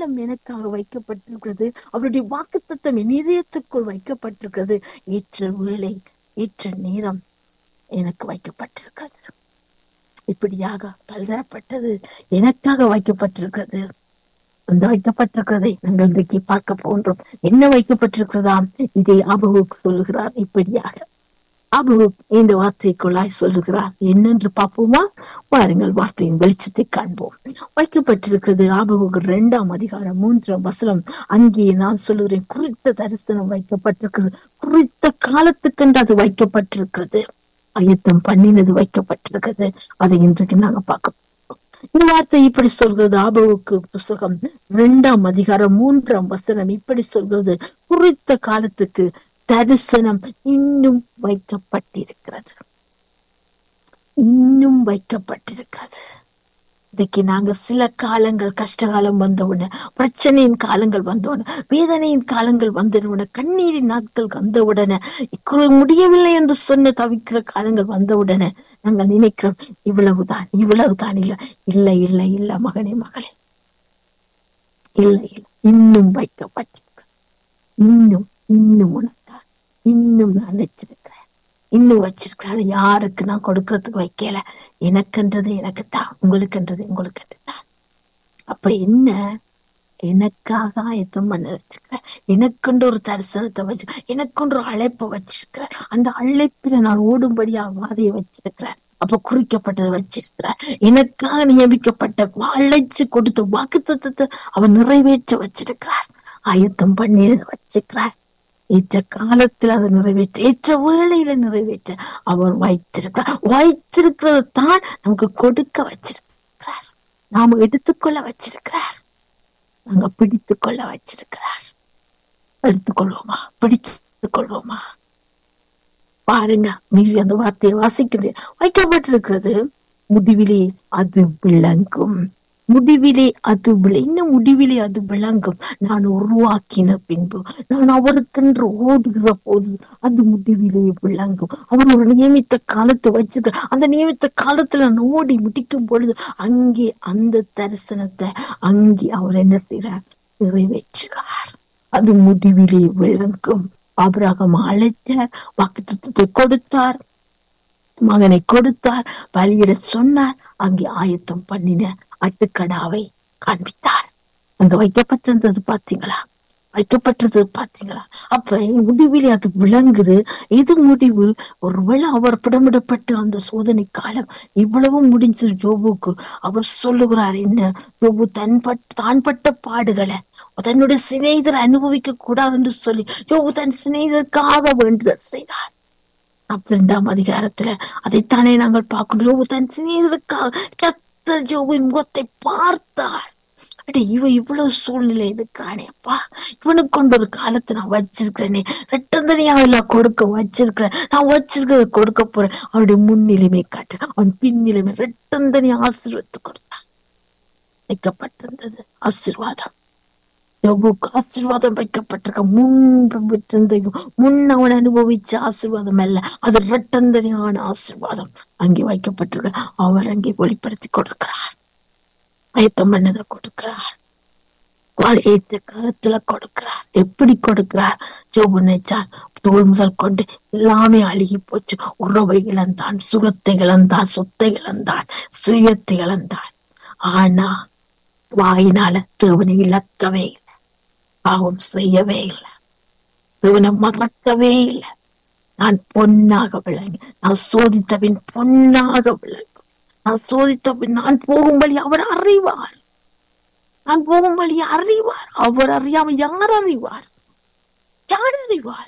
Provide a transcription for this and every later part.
காலம் எனக்காக வைக்கப்பட்டிருக்கிறது அவருடைய வாக்குத்தத்தம் என் இதயத்துக்குள் வைக்கப்பட்டிருக்கிறது ஏற்ற வேளை ஏற்ற நேரம் எனக்கு வைக்கப்பட்டிருக்கிறது இப்படியாக பல்தரப்பட்டது எனக்காக வைக்கப்பட்டிருக்கிறது அந்த வைக்கப்பட்டிருக்கிறதை நாங்கள் இன்றைக்கு பார்க்க போன்றோம் என்ன வைக்கப்பட்டிருக்கிறதாம் இதை ஆபகுக்கு சொல்லுகிறார் இப்படியாக ஆபகு இந்த வார்த்தைக்குள்ளாய் சொல்லுகிறார் என்னென்று பார்ப்போமா பாருங்கள் வார்த்தையின் வெளிச்சத்தை காண்போம் வைக்கப்பட்டிருக்கிறது ஆபகுக்கு இரண்டாம் அதிகாரம் மூன்றாம் வசனம் அங்கே நான் சொல்லுகிறேன் குறித்த தரிசனம் வைக்கப்பட்டிருக்கிறது குறித்த காலத்துக்கென்று அது வைக்கப்பட்டிருக்கிறது அயத்தம் பண்ணினது வைக்கப்பட்டிருக்கிறது அதை இன்றைக்கு நாங்க பார்க்க இந்த வார்த்தை இப்படி சொல்கிறது ஆபவுக்கு புஸ்தகம் இரண்டாம் அதிகாரம் மூன்றாம் வசனம் இப்படி சொல்கிறது குறித்த காலத்துக்கு தரிசனம் இன்னும் வைக்கப்பட்டிருக்கிறது இன்னும் வைக்கப்பட்டிருக்கிறது இன்னைக்கு நாங்க சில காலங்கள் கஷ்டகாலம் வந்தவுடனே பிரச்சனையின் காலங்கள் வந்தவுடனே வேதனையின் காலங்கள் வந்தவுடனே கண்ணீரின் நாட்கள் வந்தவுடனே முடியவில்லை என்று சொன்ன தவிக்கிற காலங்கள் வந்தவுடனே நாங்கள் நினைக்கிறோம் இவ்வளவுதான் இவ்வளவுதான் இல்ல இல்லை இல்லை இல்ல மகனே மகளே இல்லை இல்லை இன்னும் வைக்கப்பட்டிருக்க இன்னும் இன்னும் உனக்காக இன்னும் நான் வச்சிருக்கிறேன் இன்னும் வச்சிருக்கிறேன் யாருக்கு நான் கொடுக்கறதுக்கு வைக்கல எனக்குன்றது எனக்கு தான் உங்களுக்குன்றது உங்களுக்கு தான் அப்ப என்ன எனக்காக ஆயத்தம் பண்ண வச்சிருக்கிறேன் எனக்குன்ற ஒரு தரிசனத்தை வச்சு எனக்குன்ற ஒரு அழைப்பை வச்சிருக்கிறேன் அந்த அழைப்பில நான் ஓடும்படியா வாதையை வச்சிருக்கிறேன் அப்ப குறிக்கப்பட்டதை வச்சிருக்கிறார் எனக்காக நியமிக்கப்பட்ட அழைச்சு கொடுத்த வாக்கு தத்துவத்தை அவர் நிறைவேற்ற வச்சிருக்கிறார் ஆயத்தம் பண்ணி வச்சிருக்கிறார் ஏற்ற காலத்தில் அதை நிறைவேற்ற ஏற்ற வேளையில நிறைவேற்ற அவர் வைத்திருக்கிறார் வைத்திருக்கிறது தான் நமக்கு கொடுக்க வச்சிருக்கிறார் நாம எடுத்துக்கொள்ள வச்சிருக்கிறார் நாங்க பிடித்து கொள்ள வச்சிருக்கிறார் எடுத்துக்கொள்வோமா பிடித்து கொள்வோமா பாருங்க மீறி அந்த வார்த்தையை வாசிக்கிறது வைக்கப்பட்டிருக்கிறது முடிவிலே அது விளங்கும் முடிவிலே அது இன்னும் முடிவிலே அது விளங்கும் நான் உருவாக்கின பின்பு நான் அவருக்கென்று ஓடுகிற போது அது முடிவிலே விளங்கும் அவர் ஒரு நியமித்த காலத்தை வச்சிருக்க அந்த நியமித்த காலத்துல நான் ஓடி முடிக்கும் பொழுது அங்கே அந்த தரிசனத்தை அங்கே அவர் என்ன செய்யறார் நிறைவேற்றுகிறார் அது முடிவிலே விளங்கும் அபிரகம் அழைத்தார் வாக்குத்தத்தை கொடுத்தார் மகனை கொடுத்தார் பலியிட சொன்னார் அங்கே ஆயத்தம் பண்ணின அட்டுக்கடாவை காண்பித்தார் அங்க வைக்கப்பட்டிருந்தது பாத்தீங்களா வைக்கப்பட்டது பாத்தீங்களா அப்ப முடிவில் அது விளங்குது இது முடிவு ஒருவேளை அவர் புடமிடப்பட்டு அந்த சோதனை காலம் இவ்வளவு முடிஞ்சு ஜோபுக்கு அவர் சொல்லுகிறார் என்ன ஜோபு தன் பட் தான் பட்ட பாடுகளை தன்னுடைய சிநேகிதர் அனுபவிக்க கூடாது என்று சொல்லி ஜோபு தன் சிநேகிதருக்காக வேண்டுதல் செய்தார் இரண்டாம் அதிகாரத்துல அதைத்தானே நாங்கள் பார்க்கணும் தன் சிநேகிதருக்காக கத்த ஜோவின் முகத்தை பார்த்தார் அடே இவ இவ்வளவு சூழ்நிலை இருக்கிறானே அப்பா இவனுக்கு கொண்டு ஒரு காலத்தை நான் வச்சிருக்கிறேனே ரெட்டந்தனியா எல்லாம் கொடுக்க வச்சிருக்கிறேன் நான் வச்சிருக்கிறத கொடுக்க போறேன் அவனுடைய முன்னிலைமை காட்டு அவன் பின்னிலைமை ரெட்டந்தனி ஆசீர்வத்து கொடுத்தான் வைக்கப்பட்டிருந்தது ஆசீர்வாதம் யோபுக்கு ஆசீர்வாதம் வைக்கப்பட்டிருக்க முன் முன் அவன் அனுபவிச்ச ஆசீர்வாதம் அல்ல அது இரட்டந்தனியான ஆசீர்வாதம் அங்கே வைக்கப்பட்டிருக்க அவர் அங்கே வெளிப்படுத்தி கொடுக்கிறார் ஆயத்தம் பண்ணதை கொடுக்கிறார் ஏற்ற காலத்துல கொடுக்கிறார் எப்படி கொடுக்கிறார் ஜோபு நினைச்சார் தோல் முதல் கொண்டு எல்லாமே அழுகி போச்சு உறவை இழந்தான் சுகத்தை இழந்தான் சொத்தை இழந்தான் சுயத்தை இழந்தான் ஆனா வாயினால தேவனை இழக்கவே இல்லை பாவம் செய்யவே இல்லை தேவனை மறக்கவே இல்லை நான் பொன்னாக விளங்கி நான் சோதித்தபின் பொன்னாக விளங்கும் நான் சோதித்தபின் நான் போகும் வழி அவர் அறிவார் நான் போகும் வழி அறிவார் அவர் அறியாம யார் அறிவார் யார் அறிவார்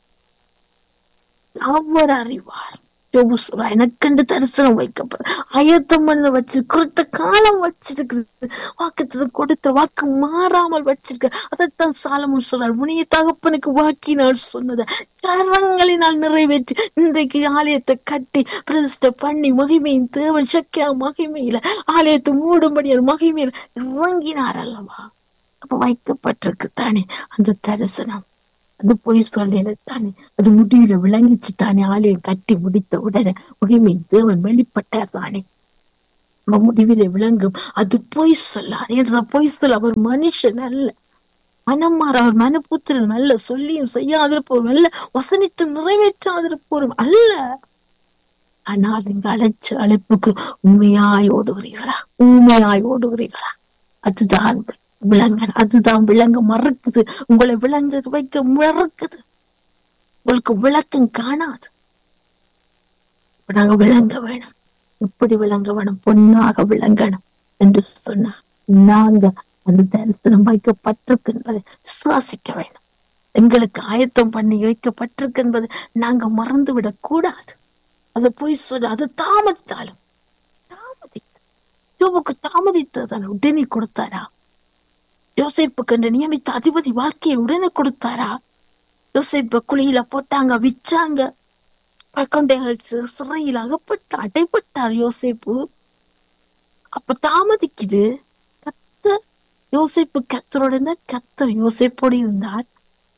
அவர் அறிவார் எனக்கண்டு தரிசனம் வைக்கப்படும் அயத்தம் பண்ண வச்சு கொடுத்த காலம் வச்சிருக்கிறது வாக்கு கொடுத்த வாக்கு மாறாமல் வச்சிருக்க அதைத்தான் சாலமும் சொல்றார் முனைய தகப்பனுக்கு வாக்கினால் சொன்னத கரங்களினால் நிறைவேற்றி இன்றைக்கு ஆலயத்தை கட்டி பிரதிஷ்ட பண்ணி மகிமையின் தேவன் சக்கியா மகிமையில ஆலயத்தை மூடும்படியார் மகிமையில இறங்கினார் அல்லவா அப்ப வைக்கப்பட்டிருக்கு தானே அந்த தரிசனம் அது பொய் சொல்லியது தானே அது முடிவுல விளங்கிச்சு தானே ஆலயம் கட்டி முடித்த உடனே மகிமை தேவன் வெளிப்பட்டார் தானே நம்ம முடிவிலே விளங்கும் அது பொய் சொல்லார் என்ற பொய் சொல்ல அவர் மனுஷன் அல்ல மனமாற அவர் மனப்புத்திரன் அல்ல சொல்லியும் செய்யாதிருப்போரும் அல்ல வசனித்து நிறைவேற்றாதிருப்போரும் அல்ல ஆனால் நீங்க அழைச்ச அழைப்புக்கு உண்மையாய் ஓடுகிறீர்களா உண்மையாய் ஓடுகிறீர்களா அதுதான் விலங்க அதுதான் விலங்கு மறக்குது உங்களை விலங்க வைக்க மறக்குது உங்களுக்கு விளக்கம் காணாது இப்ப நாங்க விளங்க வேணும் எப்படி விளங்க வேணும் பொன்னாக விளங்கணும் என்று சொன்னா நாங்க அந்த தரிசனம் வைக்கப்பட்டிருக்கு என்பதை விசுவாசிக்க வேண்டும் எங்களுக்கு ஆயத்தம் பண்ணி வைக்கப்பட்டிருக்கு என்பதை நாங்க மறந்து விடக் கூடாது அதை போய் சொல்ல அது தாமதித்தாலும் தாமதித்து யோபுக்கு தாமதித்ததான உடனே கொடுத்தாரா யோசிப்புக்கு என்று நியமித்த அதிபதி வாழ்க்கையை உடனே கொடுத்தாரா யோசிப்ப குழியில போட்டாங்க விச்சாங்க பக்கண்டைகள் சிறையில் அகப்பட்டு அடைப்பட்டார் யோசிப்பு அப்ப தாமதிக்குது கத்த யோசிப்பு கத்தரோட இருந்தா கத்தர் யோசிப்போடு இருந்தார்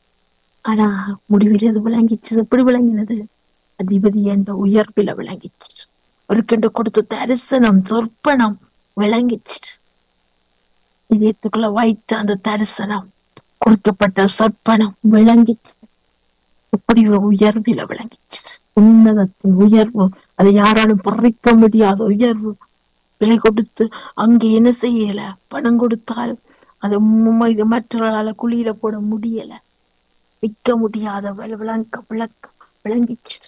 ஆனா முடிவில் எது விளங்கிச்சு எப்படி விளங்கினது அதிபதி என்ற உயர்வில விளங்கிச்சு ஒரு கண்டு கொடுத்த தரிசனம் சொற்பனம் விளங்கிச்சு இதயத்துக்குள்ள வைத்த அந்த தரிசனம் கொடுக்கப்பட்ட சொற்பனம் விளங்கிச்சு எப்படி ஒரு உயர்வில விளங்கிச்சு உன்னதத்தின் உயர்வு அதை யாராலும் பறிக்க முடியாத உயர்வு விலை கொடுத்து அங்க என்ன செய்யல பணம் கொடுத்தாலும் அது மற்றவர்களால குழியில போட முடியல விற்க முடியாத விளங்க விளக்கம் விளங்கிச்சு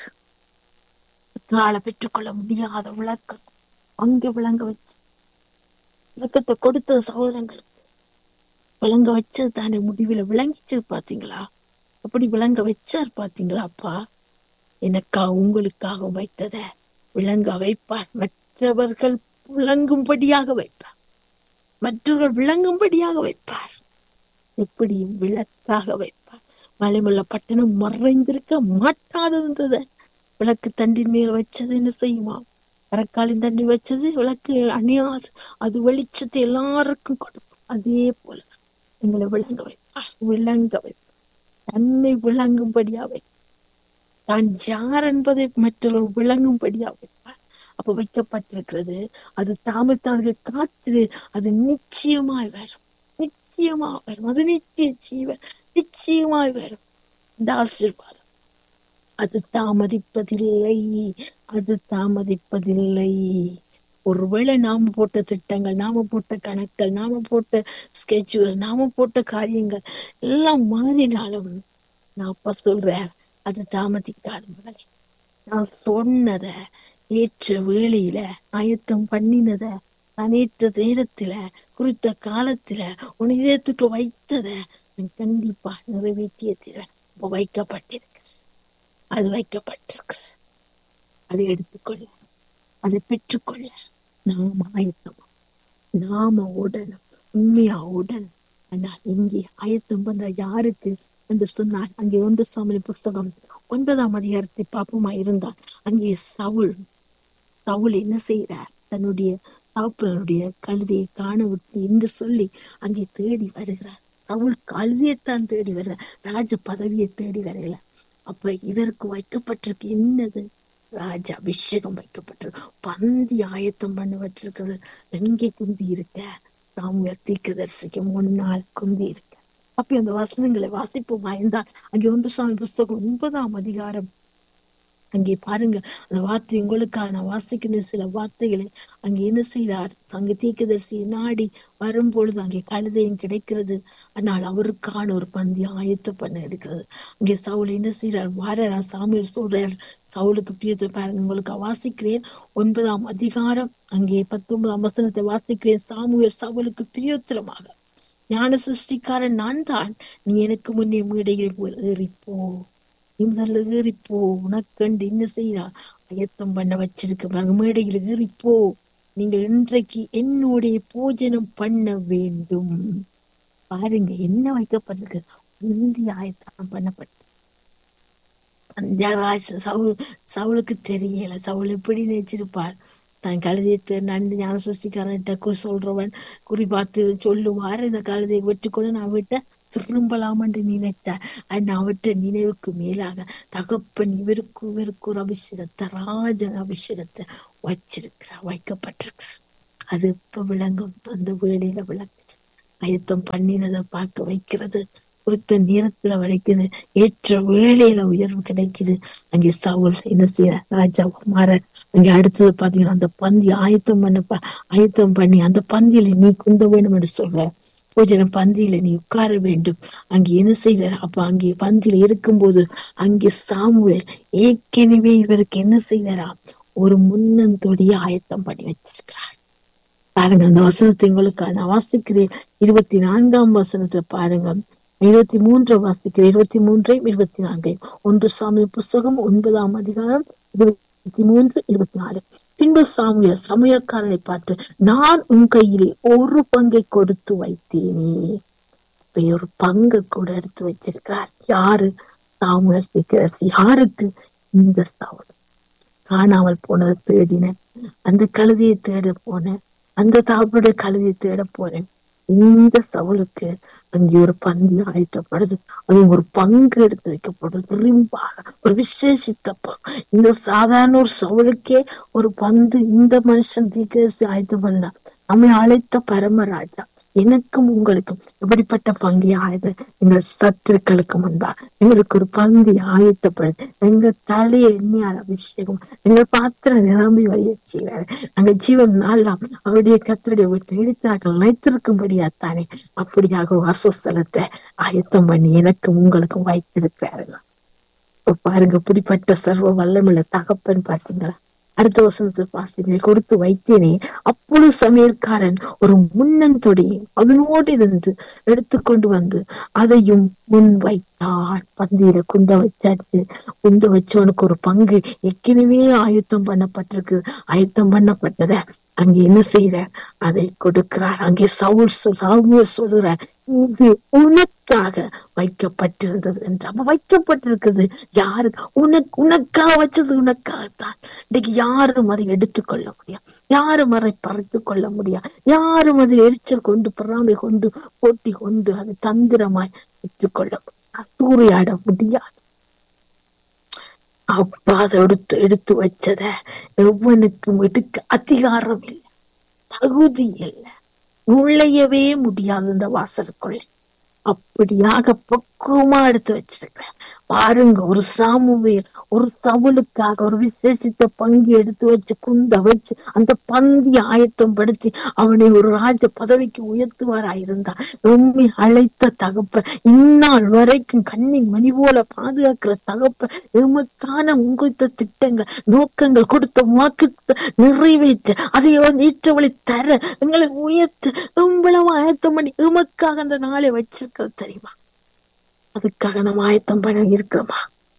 மற்றவரால பெற்றுக்கொள்ள முடியாத விளக்கம் அங்க விளங்க வச்சு விளக்கத்தை கொடுத்த சகோதரங்களுக்கு விளங்க வச்சது தானே முடிவுல விளங்கிச்சு பாத்தீங்களா அப்படி விளங்க வச்சார் பாத்தீங்களா அப்பா எனக்கா உங்களுக்காக வைத்தத விளங்க வைப்பார் மற்றவர்கள் விளங்கும்படியாக வைப்பார் மற்றவர்கள் விளங்கும்படியாக வைப்பார் எப்படியும் விளக்காக வைப்பார் மலைமுள்ள பட்டணம் மறைந்திருக்க மாட்டாதிருந்தத விளக்கு தண்டின் மேல் வச்சது என்ன செய்யுமா மரக்காலின் தண்டி வச்சது விளக்கு அணியாது அது வெளிச்சத்தை எல்லாருக்கும் கொடுக்கும் அதே போல எங்களை விளங்க வைப்பார் விளங்க வைப்பார் தன்னை விளங்கும்படியா வைப்பார் தான் யார் என்பதை மற்றவர்கள் விளங்கும்படியா வைப்பார் அப்ப வைக்கப்பட்டிருக்கிறது அது தாமத்தார்கள் காற்று அது நிச்சயமாய் வரும் நிச்சயமா வரும் அது நிச்சய ஜீவன் நிச்சயமாய் வரும் இந்த ஆசீர்வாதம் அது தாமதிப்பதில்லை அது தாமதிப்பதில்லை ஒருவேளை நாம போட்ட திட்டங்கள் நாம போட்ட கணக்கள் நாம போட்ட ஸ்கெட்சுகள் நாம போட்ட காரியங்கள் எல்லாம் மாறினாலும் நான் அப்ப சொல்றேன் அது தாமதிக்காத முதல் நான் சொன்னத ஏற்ற வேளையில ஆயத்தம் பண்ணினத நான் ஏற்ற நேரத்துல குறித்த காலத்துல உன் இதயத்துக்கு வைத்தத நான் கண்டிப்பா நிறைவேற்றிய தீரன் வைக்கப்பட்டிருக்கு அது வைக்கப்பட்டிருக்கு அதை எடுத்துக்கொள்ள அதை பெற்றுக்கொள்ள நாம ஆயத்தமா நாம உடனும் உண்மையா உடன் ஆனால் இங்கே ஆயத்தம் பண்ற யாருக்கு என்று சொன்னார் அங்கே ஒன்று சாமி புஸ்தகம் ஒன்பதாம் அதிகாரத்தை பாப்பமா இருந்தால் அங்கே சவுல் சவுல் என்ன செய்யறார் தன்னுடைய தகப்பனுடைய கழுதையை காண விட்டு என்று சொல்லி அங்கே தேடி வருகிறார் சவுல் கழுதையைத்தான் தேடி வருகிறார் ராஜ பதவியை தேடி வரல அப்ப இதற்கு வைக்கப்பட்டிருக்கு என்னது ராஜ அபிஷேகம் வைக்கப்பட்டிருக்கு பந்தி ஆயத்தம் பண்ண வச்சிருக்கிறது எங்கே குந்தி இருக்க சாமியார் தீர்க்கதரிசிக்கு முன்னால் குந்தி இருக்க அப்படி அந்த வசனங்களை வாசிப்போமா இருந்தால் அங்கே ஒன்று சாமி புஸ்தகம் ஒன்பதாம் அதிகாரம் அங்கே பாருங்க அந்த வார்த்தை உங்களுக்காக நான் வாசிக்கிற சில வார்த்தைகளை அங்கே என்ன செய்கிறார் அங்கே தீர்க்கதரிசியை நாடி வரும் பொழுது அங்கே கழுதையும் கிடைக்கிறது ஆனால் அவருக்கான ஒரு பந்தி ஆயத்தம் பண்ண இருக்கிறது அங்கே சவுல் என்ன செய்யறார் வார சாமியார் சொல்றார் சவுலுக்கு பிரியத்தை பாருங்க உங்களுக்கு வாசிக்கிறேன் ஒன்பதாம் அதிகாரம் அங்கே பத்தொன்பதாம் வசனத்தை வாசிக்கிறேன் சாமுவேல் சவுலுக்கு பிரியோத்திரமாக ஞான சிருஷ்டிக்காரன் நான் தான் நீ எனக்கு முன்னே மேடையில் ஏறிப்போ நீ முதல்ல ஏறிப்போ உனக்கண்டு என்ன செய்யறா அயத்தம் பண்ண வச்சிருக்க மேடையில் ஏறிப்போ நீங்கள் இன்றைக்கு என்னுடைய போஜனம் பண்ண வேண்டும் பாருங்க என்ன வைக்கப்பட்டிருக்கு இந்திய ஆயத்தம் பண்ணப்பட்டு சவுல் சவுளுக்கு தெரியல சவுல் எப்படி நினைச்சிருப்பார் தன் கழுதையை நண்டு ஞான சஷ்டிக்காரன்ட்ட சொல்றவன் குறி பார்த்து சொல்லுவார் இந்த கழுதையை வெட்டுக்கொண்டு நான் விட்ட திரும்பலாம் என்று நினைத்தார் அண்ட் அவற்றை நினைவுக்கு மேலாக தகப்பன் இவருக்கு இவருக்கு ஒரு அபிஷேகத்தை ராஜ அபிஷேகத்தை வச்சிருக்கிறார் வைக்கப்பட்டிருக்கு அது இப்ப விளங்கும் அந்த வேளையில விளங்கு ஆயத்தம் பண்ணினதை பார்க்க வைக்கிறது குறித்த நேரத்துல வளைக்குது ஏற்ற வேளையில உயர்வு கிடைக்குது அங்கே சவுல் என்ன செய்யற ராஜா மாற அங்க அடுத்தது பாத்தீங்கன்னா அந்த பந்தி ஆயத்தம் பண்ண ப- ஆயத்தம் பண்ணி அந்த பந்தியில நீ குந்த வேண்டும் என்று சொல்ற பூஜன பந்தியில நீ உட்கார வேண்டும் அங்கே என்ன செய்யற அப்ப அங்கே பந்தியில இருக்கும்போது அங்கே சாமுவேல் ஏற்கனவே இவருக்கு என்ன செய்யறாம் ஒரு முன்னந்தொடிய ஆயத்தம் பண்ணி வச்சிருக்கிறார் பாருங்க அந்த வசனத்தை உங்களுக்கு நான் வாசிக்கிறேன் இருபத்தி நான்காம் வசனத்தை பாருங்க இருபத்தி மூன்று வாசிக்கிறேன் இருபத்தி மூன்றையும் இருபத்தி நான்கையும் ஒன்று சாமி புஸ்தகம் ஒன்பதாம் அதிகாரம் இருபத்தி மூன்று இருபத்தி நாலு பின்பு சாமிய சமயக்காரனை பார்த்து நான் உன் கையிலே ஒரு பங்கை கொடுத்து வைத்தேனே இப்ப ஒரு பங்கு கூட எடுத்து வச்சிருக்கிறார் யாரு சாமுவேல் சீக்கிரசி யாருக்கு இந்த சவுல் காணாமல் போனதை தேடினேன் அந்த கழுதியை தேட போனேன் அந்த தாப்பனுடைய கழுதியை தேட போனேன் இந்த சவுலுக்கு அங்கே ஒரு பந்தி ஆயத்தப்படுது அது ஒரு பங்கு எடுத்து வைக்கப்படுது விரும்பாக ஒரு விசேஷித்த பங்கு இந்த சாதாரண ஒரு சவுலுக்கே ஒரு பந்து இந்த மனுஷன் தீக்கரசி ஆயத்தம் பண்ண நம்மை அழைத்த பரமராஜா எனக்கும் உங்களுக்கும் இப்படிப்பட்ட பங்கி ஆயுத எங்கள் சத்துருக்களுக்கு முன்பா எங்களுக்கு ஒரு பந்தி ஆயத்தப்படுது எங்க தலையை எண்ணியால் அபிஷேகம் எங்கள் பாத்திரம் நிரம்பி வழிய செய்வார் நாங்கள் ஜீவன் நாளாம் அவருடைய கத்தருடைய வீட்டை இடித்தார்கள் நினைத்திருக்கும்படியா தானே அப்படியாக வாசஸ்தலத்தை ஆயத்தம் பண்ணி எனக்கும் உங்களுக்கும் வைத்திருக்கிறார்கள் இப்ப பாருங்க இப்படிப்பட்ட சர்வ வல்லமுள்ள தகப்பன் பாத்தீங்களா அடுத்த வசனத்தை வாசிங்க கொடுத்து வைத்தேனே அப்பொழுது சமையல்காரன் ஒரு முன்னந்தொடியை அதனோடு இருந்து எடுத்துக்கொண்டு வந்து அதையும் முன் வைத்தான் பந்தியில குந்த வச்சாச்சு குந்த வச்சவனுக்கு ஒரு பங்கு ஏற்கனவே ஆயத்தம் பண்ணப்பட்டிருக்கு ஆயத்தம் பண்ணப்பட்டத அங்க என்ன செய்யற அதை கொடுக்கிறார் அங்கே சவுல் சொல்- சாமுவேல் சொல்லுறார் இது உனக்காக வைக்கப்பட்டிருந்தது என்று அப்ப வைக்கப்பட்டிருக்கிறது யாருக்கு உனக்கு உனக்காக வச்சது உனக்காகத்தான் இன்னைக்கு யாரும் அதை எடுத்துக்கொள்ள முடியாது யாரும் அதை பறித்து கொள்ள முடியாது யாரும் அதை எரிச்சல் கொண்டு பொறாமை கொண்டு போட்டி கொண்டு அதை தந்திரமாய் பெற்றுக்கொள்ள முடியாது சூறையாட முடியாது அப்பா அதை எடுத்து எடுத்து வச்சத எவனுக்கும் எடுக்க அதிகாரம் இல்லை தகுதி இல்லை நுழையவே முடியாது இந்த வாசலுக்குள்ள அப்படியாக பக்குவமா எடுத்து வச்சிருக்கிறேன் பாருங்க ஒரு சாமுவேல் ஒரு சவுலுக்காக ஒரு விசேஷித்த பங்கு எடுத்து வச்சு குந்த வச்சு அந்த பந்தி ஆயத்தம் படுத்தி அவனை ஒரு ராஜ பதவிக்கு உயர்த்துவாராயிருந்தா உண்மை அழைத்த தகப்ப இந்நாள் வரைக்கும் கண்ணின் மணி போல பாதுகாக்கிற தகப்ப எமக்கான உங்களுக்கு திட்டங்கள் நோக்கங்கள் கொடுத்த வாக்கு நிறைவேற்ற அதை வந்து ஏற்றவழி தர எங்களை உயர்த்த எவ்வளவு ஆயத்தம் பண்ணி எமக்காக அந்த நாளை வச்சிருக்கிறது தெரியுமா அதுக்காக நம்ம ஆயத்தம் பண்ண இருக்கிறோமா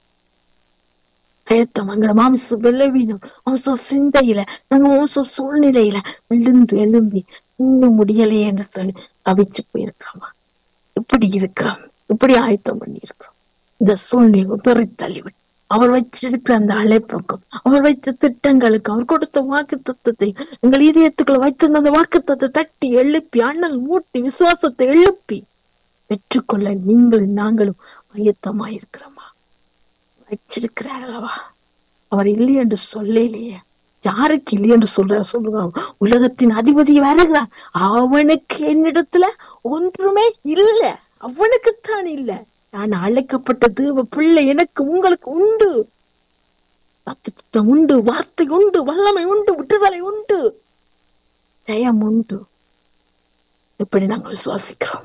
ஆயத்தம் எங்களை மாம்ச விளைவினம் மாம்ச சிந்தையில நாங்க மாம்ச சூழ்நிலையில விழுந்து எழும்பி இன்னும் முடியலையே என்று சொல்லி தவிச்சு போயிருக்கிறோமா இப்படி இருக்கிறோம் இப்படி ஆயத்தம் பண்ணி இருக்கிறோம் இந்த சூழ்நிலை பெறி தள்ளிவிட்டு அவர் வச்சிருக்கிற அந்த அழைப்புக்கும் அவர் வைத்த திட்டங்களுக்கு அவர் கொடுத்த வாக்கு தத்துவத்தை எங்கள் இதயத்துக்குள்ள வைத்திருந்த அந்த வாக்கு தட்டி எழுப்பி அண்ணல் மூட்டி விசுவாசத்தை எழுப்பி பெற்றுக்கொள்ள நீங்களும் நாங்களும் ஆயத்தமாயிருக்கிறோமா வச்சிருக்கிறார்களவா அவர் இல்லை என்று சொல்லலையே யாருக்கு இல்லை என்று சொல்ற சொல்லுவாங்க உலகத்தின் அதிபதி வருகிறான் அவனுக்கு என்னிடத்துல ஒன்றுமே இல்ல அவனுக்குத்தான் இல்ல நான் அழைக்கப்பட்ட தேவ பிள்ளை எனக்கு உங்களுக்கு உண்டு வாக்குத்தத்தம் உண்டு வார்த்தை உண்டு வல்லமை உண்டு விட்டுதலை உண்டு ஜெயம் உண்டு இப்படி நாங்கள் விசுவாசிக்கிறோம்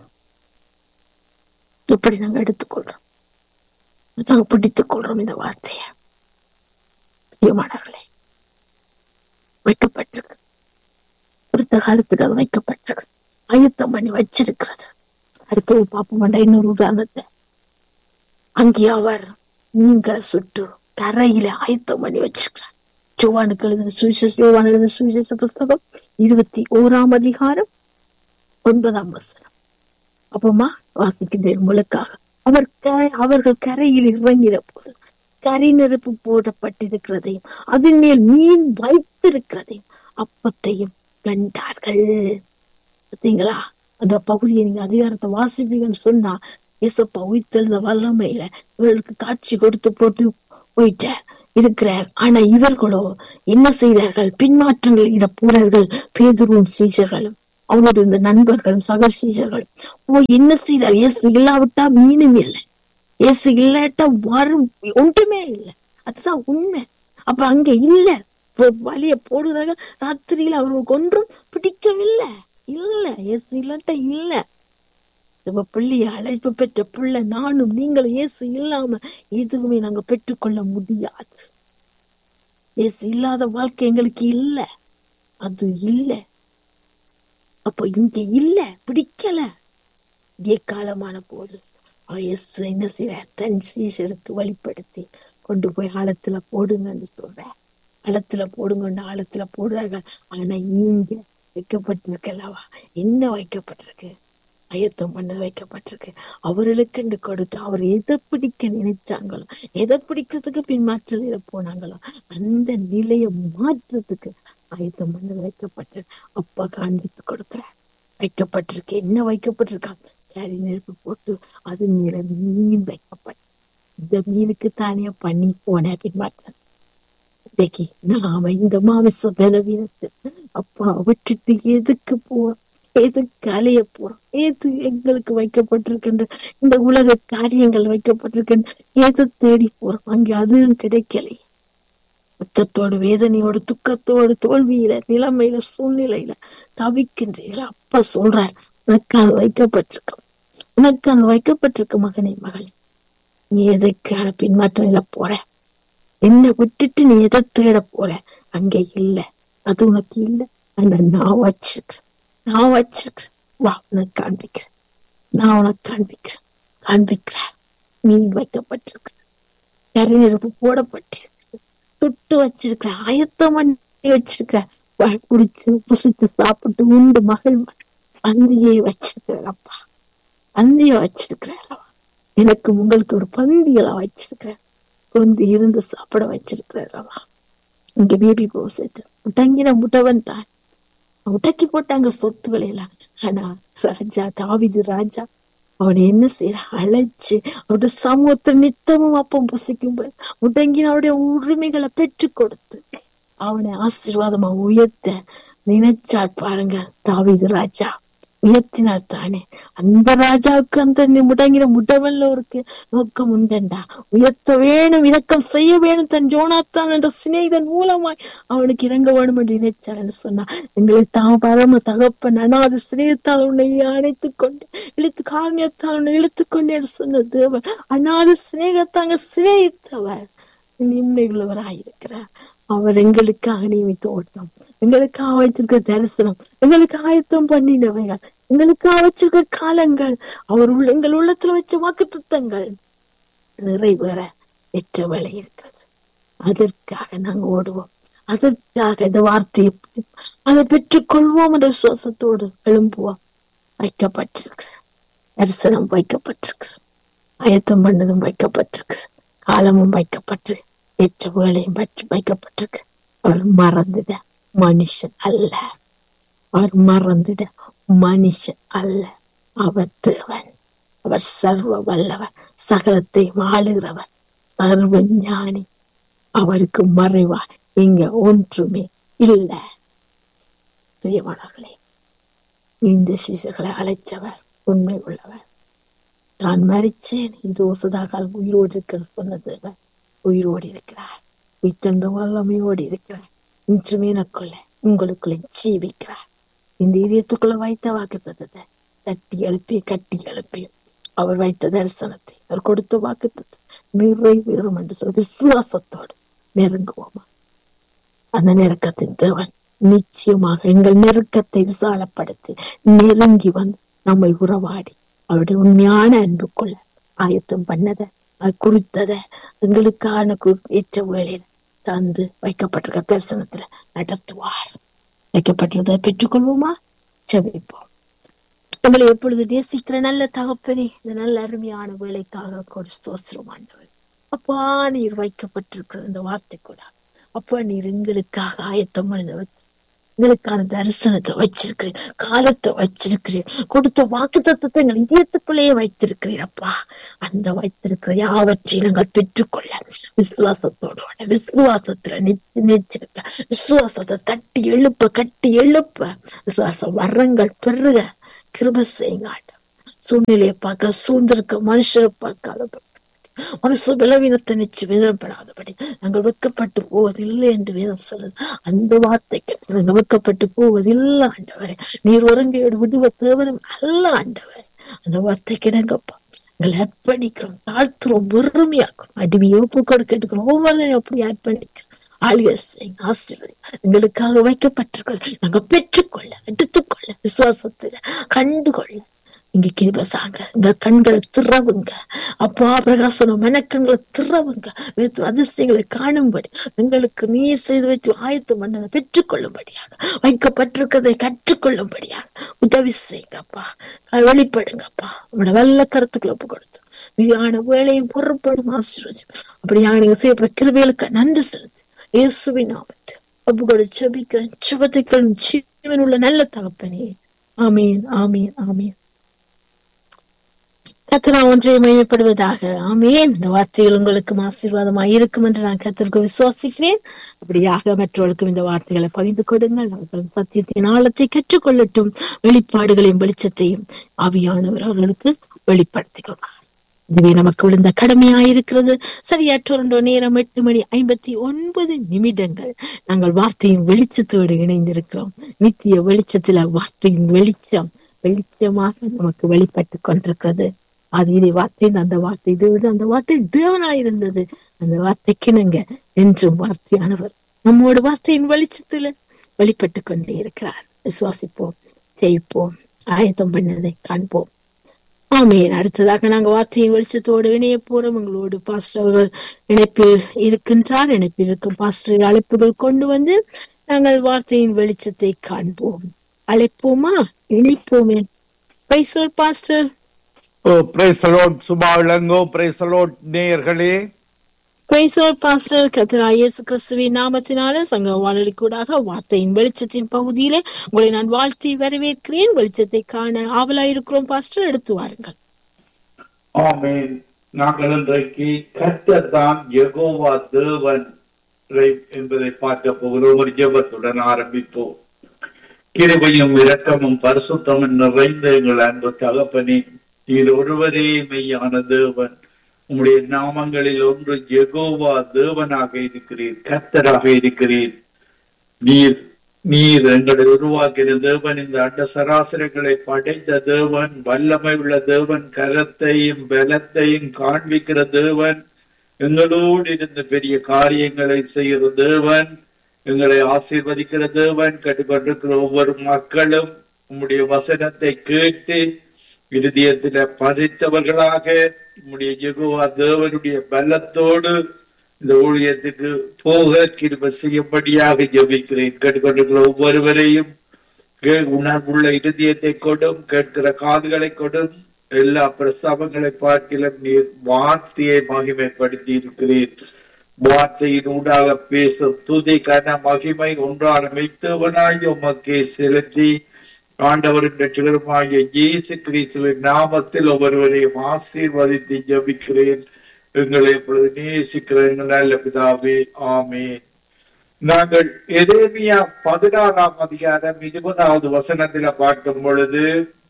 இப்படி நாங்கள் எடுத்துக்கொள்றோம் நாங்கள் பிடித்துக் கொள்றோம் இந்த வார்த்தையை பிரியமானவர்களே வைக்கப்பட்டிருக்கு குறித்த காலத்துக்கு அது வைக்கப்பட்டிருக்கு ஆயத்தம் பண்ணி வச்சிருக்கிறது அடுத்தது பார்ப்போம் இன்னொரு உதாரணத்தை அங்கே அவர் மீன்களை சுட்டு தரையில ஆயத்தம் பண்ணி வச்சிருக்கிறார் ஜோவானுக்கு எழுதின சுவிசேஷ ஜோவான் எழுதின சுவிசேஷ புஸ்தகம் இருபத்தி ஓராம் அதிகாரம் ஒன்பதாம் வசனம் அப்பமா வாசிக்கின்றேன் முழுக்காக அவர் க- அவர்கள் கரையில் இறங்கின போது கரி நெருப்பு போடப்பட்டிருக்கிறதையும் அதன் மேல் மீன் வைத்திருக்கிறதையும் அப்பத்தையும் கண்டார்கள் பார்த்தீங்களா அந்த பகுதியை நீங்க அதிகாரத்தை வாசிப்பீங்கன்னு சொன்னா இசப்பா உயிர்த்தெழுந்த வல்லமையில இவர்களுக்கு காட்சி கொடுத்து போட்டு போயிட்ட இருக்கிறார் ஆனா இவர்களோ என்ன செய்தார்கள் பின்மாற்றங்கள் போனார்கள் பேதுருவும் சீஷர்களும் அவனுடைய இந்த நண்பர்களும் சக சீஷர்களும் ஓ என்ன செய்தார் இயேசு இல்லாவிட்டா மீனும் இல்லை இயேசு இல்லாட்டா வரும் ஒன்றுமே இல்லை அதுதான் உண்மை அப்ப அங்க இல்ல வழிய போடுறாங்க ராத்திரியில அவர்களுக்கு ஒன்றும் பிடிக்கவில்லை இல்ல இயேசு இல்லாட்டா இல்ல இப்ப பிள்ளைய அழைப்பு பெற்ற பிள்ளை நானும் நீங்கள் இயேசு இல்லாம எதுவுமே நாங்க பெற்றுக்கொள்ள முடியாது இயேசு இல்லாத வாழ்க்கை எங்களுக்கு இல்ல அது இல்ல அப்ப இங்க இல்ல பிடிக்கல இதே காலமான போது இயேசு என்ன செய்ய தன் சீஷருக்கு வழிப்படுத்தி கொண்டு போய் ஆழத்துல போடுங்கன்னு சொல்ற ஆழத்துல போடுங்கன்னு ஆழத்துல போடுறாங்க ஆனா இங்க வைக்கப்பட்டிருக்கல்லவா என்ன வைக்கப்பட்டிருக்கு அயத்தம் பண்ண வைக்கப்பட்டிருக்கு அவர்களுக்கு கொடுத்து அவர் எதை பிடிக்க நினைச்சாங்களோ எதை பிடிக்கிறதுக்கு பின்மாற்றல போனாங்களோ அந்த நிலையை மாற்றத்துக்கு ஆயத்தம் பண்ண வைக்கப்பட்டு அப்பா காண்பித்து கொடுக்கிற வைக்கப்பட்டிருக்கு என்ன வைக்கப்பட்டிருக்காங்க சரி நெருப்பு போட்டு அது மேல மீன் வைக்கப்பட்டு இந்த மீனுக்கு தானே பண்ணி போன பின்மாற்றம் இன்னைக்கு நாம இந்த மாமிச பலவீனத்தை அப்பா விட்டுட்டு எதுக்கு போறோம் எதுக்கு அலைய போறோம் எது எங்களுக்கு வைக்கப்பட்டிருக்கின்ற இந்த உலக காரியங்கள் வைக்கப்பட்டிருக்கின்ற எது தேடி போறோம் அங்க அதுவும் கிடைக்கலையே துக்கத்தோடு வேதனையோடு துக்கத்தோடு தோல்வியில நிலைமையில சூழ்நிலையில தவிக்கின்றீங்களா அப்ப சொல்ற உனக்கால் வைக்கப்பட்டிருக்கும் உனக்கால் வைக்கப்பட்டிருக்க மகனே மகளே நீ எதைக்கான பின்மாற்றல போற என்ன விட்டுட்டு நீ எதை தேட போற அங்க இல்ல அது உனக்கு இல்ல ஆனா நான் வச்சிருக்கிறேன் நான் வச்சிருக்கிறேன் வா உனக்கு காண்பிக்கிறேன் நான் உனக்கு காண்பிக்கிறேன் காண்பிக்கிறேன் மீன் வைக்கப்பட்டிருக்க கரைநெருப்பு போடப்பட்டிருக்கு சுட்டு வச்சிருக்கிற ஆயத்தம் பண்ணி வச்சிருக்கிற குடிச்சு புசித்து சாப்பிட்டு உண்டு மகள் பந்தியை வச்சிருக்கிறார் அப்பா பந்திய வச்சிருக்கிறார் எனக்கு உங்களுக்கு ஒரு பந்தியலா வச்சிருக்கிறேன் கொண்டு இருந்து சாப்பிட வச்சிருக்கிறாரவா இங்க பேபி போசிட்டு முட்டங்கின முட்டவன் தான் முட்டக்கி போட்டாங்க சொத்துக்களை எல்லாம் ஆனா ராஜா தாவிது ராஜா அவனை என்ன செய்யற அழைச்சு அவருடைய சமூகத்தை நித்தமும் அப்பம் புசிக்கும் முடங்கின அவருடைய உரிமைகளை பெற்று கொடுத்து அவனை ஆசீர்வாதமா உயர்த்த நினைச்சார் பாருங்க தாவிது ராஜா உயர்த்தினார் தானே அந்த ராஜாவுக்கு அந்த முடங்கின முடவல்ல ஒரு நோக்கம் உண்டண்டா உயர்த்த வேணும் இறக்கம் செய்ய வேணும் தன் ஜோனாத்தான் என்ற சிநேகிதன் மூலமாய் அவனுக்கு இறங்க வேணும் என்று நினைச்சார் என்று சொன்னார் எங்களை தான் பரம தகப்பன் அனாது சிநேகத்தால் உன்னை அணைத்துக் கொண்டு இழுத்து காரணியத்தால் உன்னை இழுத்துக் கொண்டு என்று சொன்ன தேவன் அனாது சிநேகத்தாங்க சிநேகித்தவர் நிம்மையுள்ளவராயிருக்கிறார் அவர் எங்களுக்காக நியமித்த ஓட்டம் எங்களுக்காக வைத்திருக்க தரிசனம் எங்களுக்கு ஆயத்தம் பண்ணினவைகள் எங்களுக்காக வச்சிருக்க காலங்கள் அவர் உள்ள எங்கள் உள்ளத்துல வச்ச வாக்கு திட்டங்கள் நிறைவேற எற்ற வேலை இருக்கிறது அதற்காக நாங்க ஓடுவோம் அதற்காக இந்த வார்த்தையை அதை பெற்றுக் கொள்வோம் என்ற சுவாசத்தோடு எழும்புவோம் வைக்கப்பட்டிருக்கு தரிசனம் வைக்கப்பட்டிருக்கு ஆயத்தம் பண்ணதும் வைக்கப்பட்டிருக்கு காலமும் வைக்கப்பட்டு ஏற்ற வேலையும் பற்றி வைக்கப்பட்டிருக்கு அவர் மறந்துட மனுஷன் அல்ல அவர் மறந்துட மனுஷன் அல்ல அவர் தேவன் அவர் சர்வ வல்லவர் சகலத்தை வாழுகிறவர் சர்வ ஞானி அவருக்கு மறைவா இங்க ஒன்றுமே இல்ல பிரியமானவர்களே இந்த சிசுகளை அழைச்சவர் உண்மை உள்ளவர் நான் மறிச்சேன் இந்த ஒசதாகால் உயிரோடு இருக்கிற சொன்னது உயிரோடு இருக்கிறார் உயிர்த்தந்த வல்லமையோடு இருக்கிறார் இன்றுமே எனக்குள்ள உங்களுக்குள்ள ஜீவிக்கிறார் இந்த இதயத்துக்குள்ள வைத்த வாக்குத்தத்தை தட்டி எழுப்பி கட்டி எழுப்பி அவர் வைத்த தரிசனத்தை அவர் கொடுத்த வாக்குத்தத்தை நிறைவேறும் என்று சொல்லி விசுவாசத்தோடு நெருங்குவோமா அந்த நெருக்கத்தின் தேவன் நிச்சயமாக எங்கள் நெருக்கத்தை விசாலப்படுத்தி நெருங்கி வந்து நம்மை உறவாடி அவருடைய உண்மையான அன்புக்குள்ள ஆயத்தம் பண்ணத அது குறித்தத எங்களுக்கான ஏற்ற வேலையில தந்து வைக்கப்பட்டிருக்க தரிசனத்துல நடத்துவார் வைக்கப்பட்டிருந்ததை பெற்றுக்கொள்வோமா செவிப்போம் உங்களை எப்பொழுது நேசிக்கிற நல்ல தகப்பனே இந்த நல்ல அருமையான வேலைக்காக கொடு சோசிரம் ஆண்டவர் அப்பா நீர் வைக்கப்பட்டிருக்கிற இந்த வார்த்தை கூட அப்பா நீர் எங்களுக்காக ஆயத்தம் பண்ண வச்சு எங்களுக்கான தரிசனத்தை வச்சிருக்கிறேன் காலத்தை வச்சிருக்கிறேன் கொடுத்த வாக்கு தத்துவத்தை எங்கள் இதயத்துக்குள்ளேயே வைத்திருக்கிறேன் அப்பா அந்த வைத்திருக்கிற யாவற்றையும் நாங்கள் பெற்றுக்கொள்ள விசுவாசத்தோட விசுவாசத்துல நிச்சய நிச்சயத்த விசுவாசத்தை தட்டி எழுப்ப கட்டி எழுப்ப விசுவாச வரங்கள் பெருக கிருப செய்யுங்க ஆண்டவரே. சூழ்நிலையை பார்க்க சூழ்ந்திருக்க மனுஷரை பார்க்காத மனசு பலவீனத்தை நிச்சு வேதனைப்படாதபடி நாங்கள் வெட்கப்பட்டு போவதில்லை என்று வேதம் சொல்லுது அந்த வார்த்தைக்கு நாங்கள் வெட்கப்பட்டு போவதில்லை ஆண்டவரே நீர் ஒருங்கையோடு விடுவ தேவனும் அல்ல ஆண்டவரே அந்த வார்த்தைக்கு நாங்கப்பா எங்களை அர்ப்பணிக்கிறோம் தாழ்த்துறோம் வெறுமையாக்கிறோம் அடிமை ஒப்பு கொடுக்கிறோம் ஒவ்வொருவரையும் அப்படி அர்ப்பணிக்கிறோம் ஆளுகை செய்யுங்க, ஆசீர்வதிங்க. எங்களுக்காக வைக்கப்பட்டிருக்கிறது நாங்க பெற்றுக்கொள்ள எடுத்துக்கொள்ள விசுவாசத்துல கண்டுகொள்ள இங்க கிருபசாங்க இந்த கண்களை திறவுங்க அப்பா பிரகாசனம் மெனக்கண்களை திறவுங்க வேத்து அதிசயங்களை காணும்படி எங்களுக்கு நீர் செய்து வைத்து ஆயத்தம் பண்ணதை பெற்றுக்கொள்ளும்படியாக வைக்கப்பட்டிருக்கதை கற்றுக்கொள்ளும்படியாக உதவி செய்யுங்கப்பா வெளிப்படுங்கப்பா உங்களோட வெள்ள கருத்துக்களை ஒப்பு கொடுத்து மீதான வேலையும் பொறுப்படும் ஆசீர்வதிச்சு அப்படியாக நீங்க செய்யப்படுற கிருபைகளுக்கு நன்றி செலுத்தி இயேசுவின் நாமத்தில் ஒப்பு கொடுத்து ஜெபிக்கிறேன் சுபத்துக்களும் ஜீவன் உள்ள நல்ல தகப்பனே ஆமீன் ஆமீன் ஆமீன் கத்தரா ஒன்றை மகிமைப்படுவதாக ஆமேன் இந்த வார்த்தைகள் உங்களுக்கு ஆசீர்வாதமாக இருக்கும் என்று நான் கத்திற்கு விசுவாசிக்கிறேன் அப்படியாக மற்றவர்களுக்கும் இந்த வார்த்தைகளை பகிர்ந்து கொடுங்கள் அவர்களும் சத்தியத்தின் ஆழத்தை கற்றுக்கொள்ளட்டும் வெளிப்பாடுகளையும் வெளிச்சத்தையும் ஆவியானவர் அவர்களுக்கு வெளிப்படுத்திக் இதுவே நமக்கு விழுந்த கடமையாயிருக்கிறது சரியாற்றொண்டோ நேரம் எட்டு மணி ஐம்பத்தி ஒன்பது நிமிடங்கள் நாங்கள் வார்த்தையின் வெளிச்சத்தோடு இணைந்திருக்கிறோம் நித்திய வெளிச்சத்துல வார்த்தையின் வெளிச்சம் வெளிச்சமாக நமக்கு வெளிப்பட்டு கொண்டிருக்கிறது ஆதியிலே வார்த்தை அந்த வார்த்தை தேவது அந்த வார்த்தை தேவனாயிருந்தது அந்த வார்த்தைக்கு நாங்க என்றும் வார்த்தையானவர் நம்மோட வார்த்தையின் வெளிச்சத்துல வெளிப்பட்டு கொண்டே இருக்கிறார் விசுவாசிப்போம் ஜெயிப்போம் ஆயத்தம் பண்ணதை காண்போம் ஆமேன் அடுத்ததாக நாங்க வார்த்தையின் வெளிச்சத்தோடு இணைய போறோம் எங்களோடு பாஸ்டர் அவர்கள் இணைப்பில் இருக்கின்றார் இணைப்பில் இருக்கும் பாஸ்டர் அழைப்புகள் கொண்டு வந்து நாங்கள் வார்த்தையின் வெளிச்சத்தை காண்போம் அழைப்போமா இணைப்போமே பைசோல் pastor oh praise the lord Subha Elango praise the lord நேயர்களே பிரைசோல் பாஸ்டர் கத்ரா இயேசு கிறிஸ்துவின் நாமத்தினால சங்க வானொலி கூடாக வார்த்தையின் வெளிச்சத்தின் பகுதியிலே உங்களை நான் வாழ்த்தி வரவேற்கிறேன் வெளிச்சத்தை காண ஆவலாயிருக்கிறோம் பாஸ்டர் எடுத்து வாருங்கள் ஆமென் நாங்கள் இன்றைக்கு கர்த்தர் தான் யெகோவா தேவன் என்பதை பார்க்க போகிறோம் ஒரு ஜெபத்துடன் ஆரம்பிப்போம் கிருபையும் இரக்கமும் பரிசுத்தமும் நிறைந்த எங்கள் அன்பு தகப்பனே நீர் ஒருவரே மெய்யான தேவன் உம்முடைய நாமங்களில் ஒன்று யெகோவா தேவனாக இருக்கிறீர் கர்த்தராக இருக்கிறீர் நீர் நீர் எங்களை உருவாக்கின தேவன் இந்த அண்ட சராசரங்களை படைத்த தேவன் வல்லமை உள்ள தேவன் கரத்தையும் பலத்தையும் காண்பிக்கிற தேவன் எங்களோடு இருந்த பெரிய காரியங்களை செய்கிற தேவன் எங்களை ஆசீர்வதிக்கிற தேவன் கட்டுப்பட்டிருக்கிற ஒவ்வொரு மக்களும் உம்முடைய வசனத்தை கேட்டு இருதயத்தில பதித்தவர்களாக உம்முடைய யெகோவா தேவனுடைய பலத்தோடு இந்த ஊழியத்துக்கு போக கிருப செய்யும்படியாக ஜெபிக்கிறேன் கேட்டுக்கொண்டிருக்கிற ஒவ்வொருவரையும் கே- உணர்வுள்ள இருதயத்தை கொடும் கேட்கிற காதுகளை கொடும் எல்லா பிரஸ்தாபங்களை பார்க்கிலும் நீர் வார்த்தையை மகிமைப்படுத்தி இருக்கிறீர் வார்த்தையின் ஊடாக பேசும் துதி கன மகிமை ஒன்றான மெய்த்தவனாய் உமக்கே செலுத்தி ஆண்டவரின் ரட்சகருமாகிய இயேசு கிறிஸ்துவின் நாமத்தில் ஒவ்வொருவரையும் ஆசீர்வதித்து ஜெபிக்கிறேன் எங்களை இப்பொழுது நேசிக்கிற எங்கள் நல்ல பிதாவே ஆமென் நாங்கள் எரேமியா பதினாறாம் அதிகாரம் இருபதாவது வசனத்தில பார்க்கும் பொழுது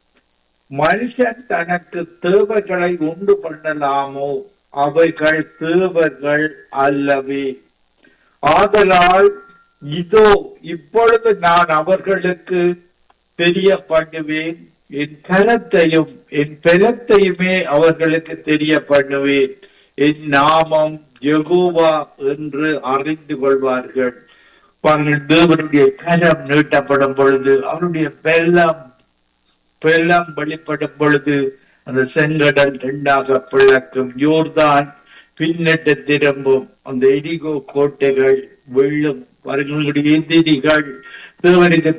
மனுஷன் தனக்கு தேவர்களை உண்டு பண்ணலாமோ அவைகள் தேவர்கள் அல்லவே ஆதலால் இதோ இப்பொழுது நான் அவர்களுக்கு தெரிய பண்ணுவேன் என் கரத்தையும் என் பலத்தையுமே அவர்களுக்கு தெரிய பண்ணுவேன் என் நாமம் யெகோவா என்று அறிந்து கொள்வார்கள் பாருங்கள் தேவனுடைய கரம் நீட்டப்படும் பொழுது அவருடைய பெல்லம் பெல்லம் வெளிப்படும் பொழுது அந்த செங்கடல் இரண்டாக பிளக்கும் யோர்தான் பின்னிட்டு திரும்பும் அந்த எரிகோ கோட்டைகள் வெள்ளும் அவர்களுடைய எதிரிகள் தேவனுக்கு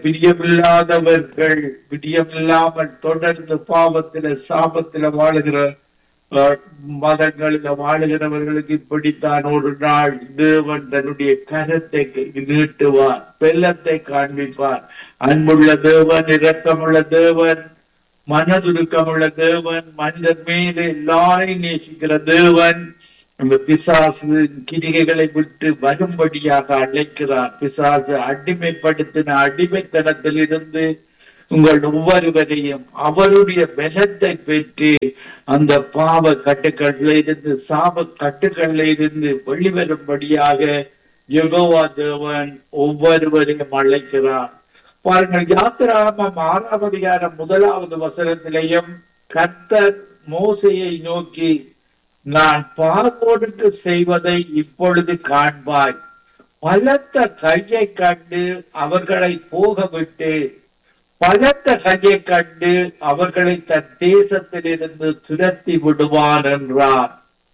பிரியமில்லாதவர்கள் பிரியமில்லாமல் தொடர்ந்து பாவத்தில சாபத்தில வாழுகிற அஹ், மதங்களில் வாழுகிறவர்களுக்கு இப்படித்தான் ஒரு நாள் தேவன் தன்னுடைய கரத்தை நீட்டுவார் வெள்ளத்தை காண்பிப்பார் அன்புள்ள தேவன் இரக்கமுள்ள தேவன் மனதுருக்கமுள்ள தேவன் மனிதன் மேலே எல்லாரையும் நேசிக்கிற தேவன் அந்த பிசாசு கிரிகைகளை விட்டு வரும்படியாக அழைக்கிறார் பிசாசு அடிமைப்படுத்தின அடிமைத்தனத்தில் இருந்து உங்கள் ஒவ்வொருவரையும் அவருடைய பலத்தை பெற்று அந்த பாவ கட்டுக்கள்ல இருந்து சாப கட்டுக்கள்ல இருந்து வெளிவரும்படியாக யெகோவா தேவன் ஒவ்வொருவரையும் அழைக்கிறார் பாருங்கள் யாத்திராமம் ஆறாம் அதிகாரம் முதலாவது வசனத்திலேயும் கர்த்தர் மோசையை நோக்கி நான் பார்வோனுக்கு செய்வதை இப்பொழுது காண்பாய் பலத்த கையை கண்டு அவர்களை போக விட்டு பலத்த கையை கண்டு அவர்களை தன் தேசத்திலிருந்து துரத்தி விடுவான் என்றார்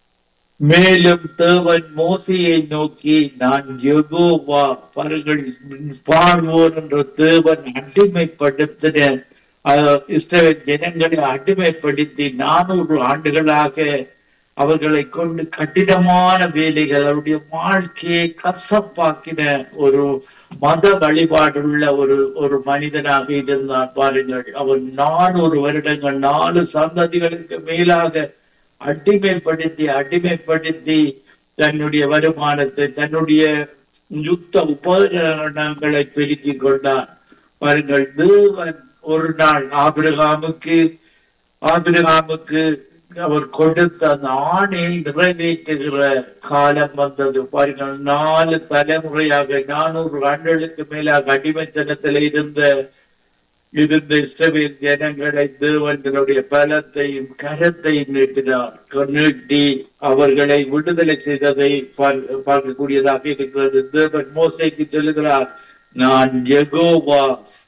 மேலும் தேவன் மோசையை நோக்கி நான் யெகோவா பாருங்கள் பார்வோன் என்ற தேவன் அடிமைப்படுத்தின அஹ், இஸ்ரவேல் ஜனங்களை அடிமைப்படுத்தி நானூறு ஆண்டுகளாக அவர்களை கொண்டு கடினமான வேலைகள் அவருடைய வாழ்க்கையை கசப்பாக்கின ஒரு மத வழிபாடுள்ள ஒரு ஒரு மனிதனாக இருந்தார் பாருங்கள் அவர் நானூறு வருடங்கள் நாலு சந்ததிகளுக்கு மேலாக அடிமைப்படுத்தி அடிமைப்படுத்தி தன்னுடைய வருமானத்தை தன்னுடைய யுத்த உபகரணங்களை பெருக்கிக் கொண்டார் பாருங்கள் தேவன் ஒரு நாள் ஆபிரகாமுக்கு ஆபிரகாமுக்கு அவர் கொடுத்த அந்த ஆணையை நிறைவேற்றுகிற காலம் வந்தது பாருங்கள் நாலு தலைமுறையாக நானூறு ஆண்டுகளுக்கு மேலாக அடிமைத்தனத்தில் இருந்த இருந்த இஸ்ரவேல் ஜனங்களை தேவன் தன்னுடைய பலத்தையும் கரத்தையும் நீட்டினார் நீட்டி அவர்களை விடுதலை செய்ததை பார்க்க- பார்க்கக்கூடியதாக இருக்கிறது தேவன் மோசைக்கு சொல்லுகிறார் நான் யெகோவா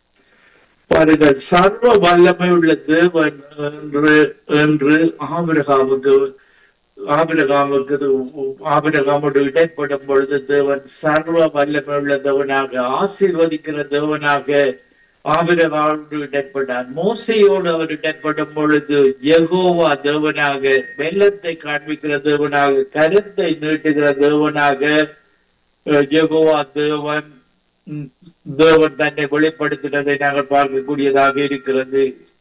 பாருங்கள் சர்வ வல்லமை உள்ள தேவன் என்று என்று ஆபிரகாமுக்கு ஆபிரகாமுக்கு ஆபிரகாமோடு இடைப்படும் பொழுது தேவன் சர்வ வல்லமை உள்ள தேவனாக ஆசீர்வதிக்கிற தேவனாக ஆபிரகாமோடு இடைப்பட்டார் மோசையோடு அவர் இடைப்படும் பொழுது யெகோவா தேவனாக வெள்ளத்தை காண்பிக்கிற தேவனாக கருத்தை நீட்டுகிற தேவனாக அஹ், யெகோவா தேவன் ம், தேவன் தன்னை வெளிப்படுத்தினதை நாங்கள் பார்க்கக்கூடியதாக இருக்கிறது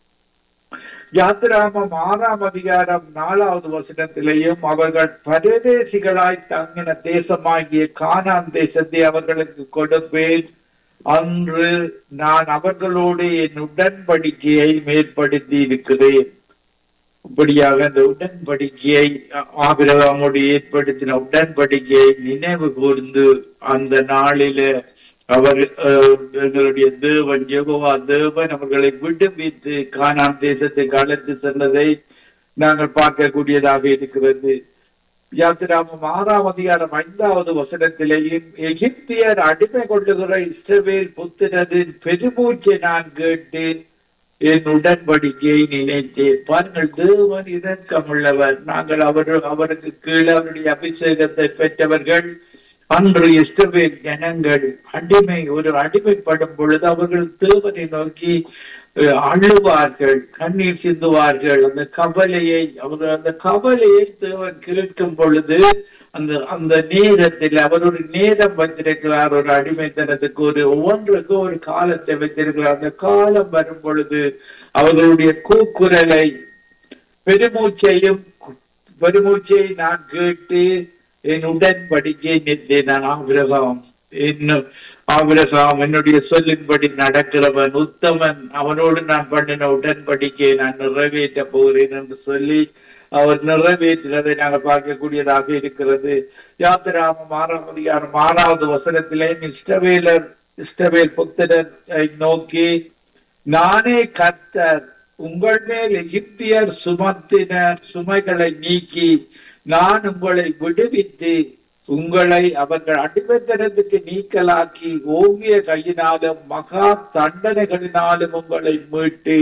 யாத்திராமம் ஆறாம் அதிகாரம் நாலாவது வசனத்திலேயும் அவர்கள் பரதேசிகளாய் தங்கின தேசமாகிய கானான் தேசத்தை அவர்களுக்கு கொடுப்பேன் அன்று நான் அவர்களோடு என் உடன்படிக்கையை மேற்படுத்தி இருக்கிறேன் இப்படியாக அந்த உடன்படிக்கையை ஆபிரகாமோடு ஏற்படுத்தின உடன்படிக்கையை நினைவு கூர்ந்து அந்த நாளில அவர் அஹ், எங்களுடைய தேவன் யெகோவா தேவன் அவர்களை விடுவித்து கானான் தேசத்துக்கு அழைத்து சென்றதை நாங்கள் பார்க்கக்கூடியதாக இருக்கிறது யாத்திராமம் ஆறாம் அதிகாரம் ஐந்தாவது வசனத்திலேயும் எகிப்தியர் அடிமை கொள்ளுகிற இஸ்ரவேல் புத்திரரின் பெருமூச்சை நான் கேட்டு என் உடன்படிக்கையை நினைத்தேன் பாருங்கள் தேவன் இரக்கமுள்ளவர் நாங்கள் அவர் அவருக்கு கீழே அவருடைய அபிஷேகத்தை பெற்றவர்கள் அன்று இஸ்ரவேல் ஜனங்கள் அடிமை ஒரு அடிமைப்படும் பொழுது அவர்கள் தேவனை நோக்கி அஹ், அழுவார்கள் கண்ணீர் சிந்துவார்கள் அந்த கவலையை அவர்கள் அந்த கவலையை தேவன் கேட்கும் பொழுது அந்த அந்த நேரத்தில் அவர் ஒரு நேரம் வைத்திருக்கிறார் ஒரு அடிமைத்தனத்துக்கு ஒரு ஒவ்வொன்றுக்கு ஒரு காலத்தை வைத்திருக்கிறார் அந்த காலம் வரும் பொழுது அவர்களுடைய கூக்குரலை பெருமூச்சையும் பெருமூச்சை நான் கேட்டு என் உடன்படிக்கை நின்றேன் நான் ஆபிரகாம் இன்னும் ஆபிரகாம் என்னுடைய சொல்லின்படி நடக்கிறவன் உத்தமன் அவனோடு நான் பண்ணின உடன்படிக்கையை நான் நிறைவேற்ற போகிறேன் என்று சொல்லி அவர் நிறைவேற்றினதை நாங்கள் பார்க்கக்கூடியதாக இருக்கிறது யாத்திராமம் ஆறாம் அதிகாரம் ஆறாவது வசனத்திலே இஷ்டவேலர் இஷ்டவேல் புத்திரரை நோக்கி நானே கர்த்தர் உங்கள் மேல் எகிப்தியர் சுமத்தின சுமைகளை நீக்கி நான் உங்களை விடுவித்து உங்களை அவர்கள் அடிமைத்தனத்துக்கு நீக்கலாக்கி ஓங்கிய கையினாலும் மகா தண்டனைகளினாலும் உங்களை மீட்டு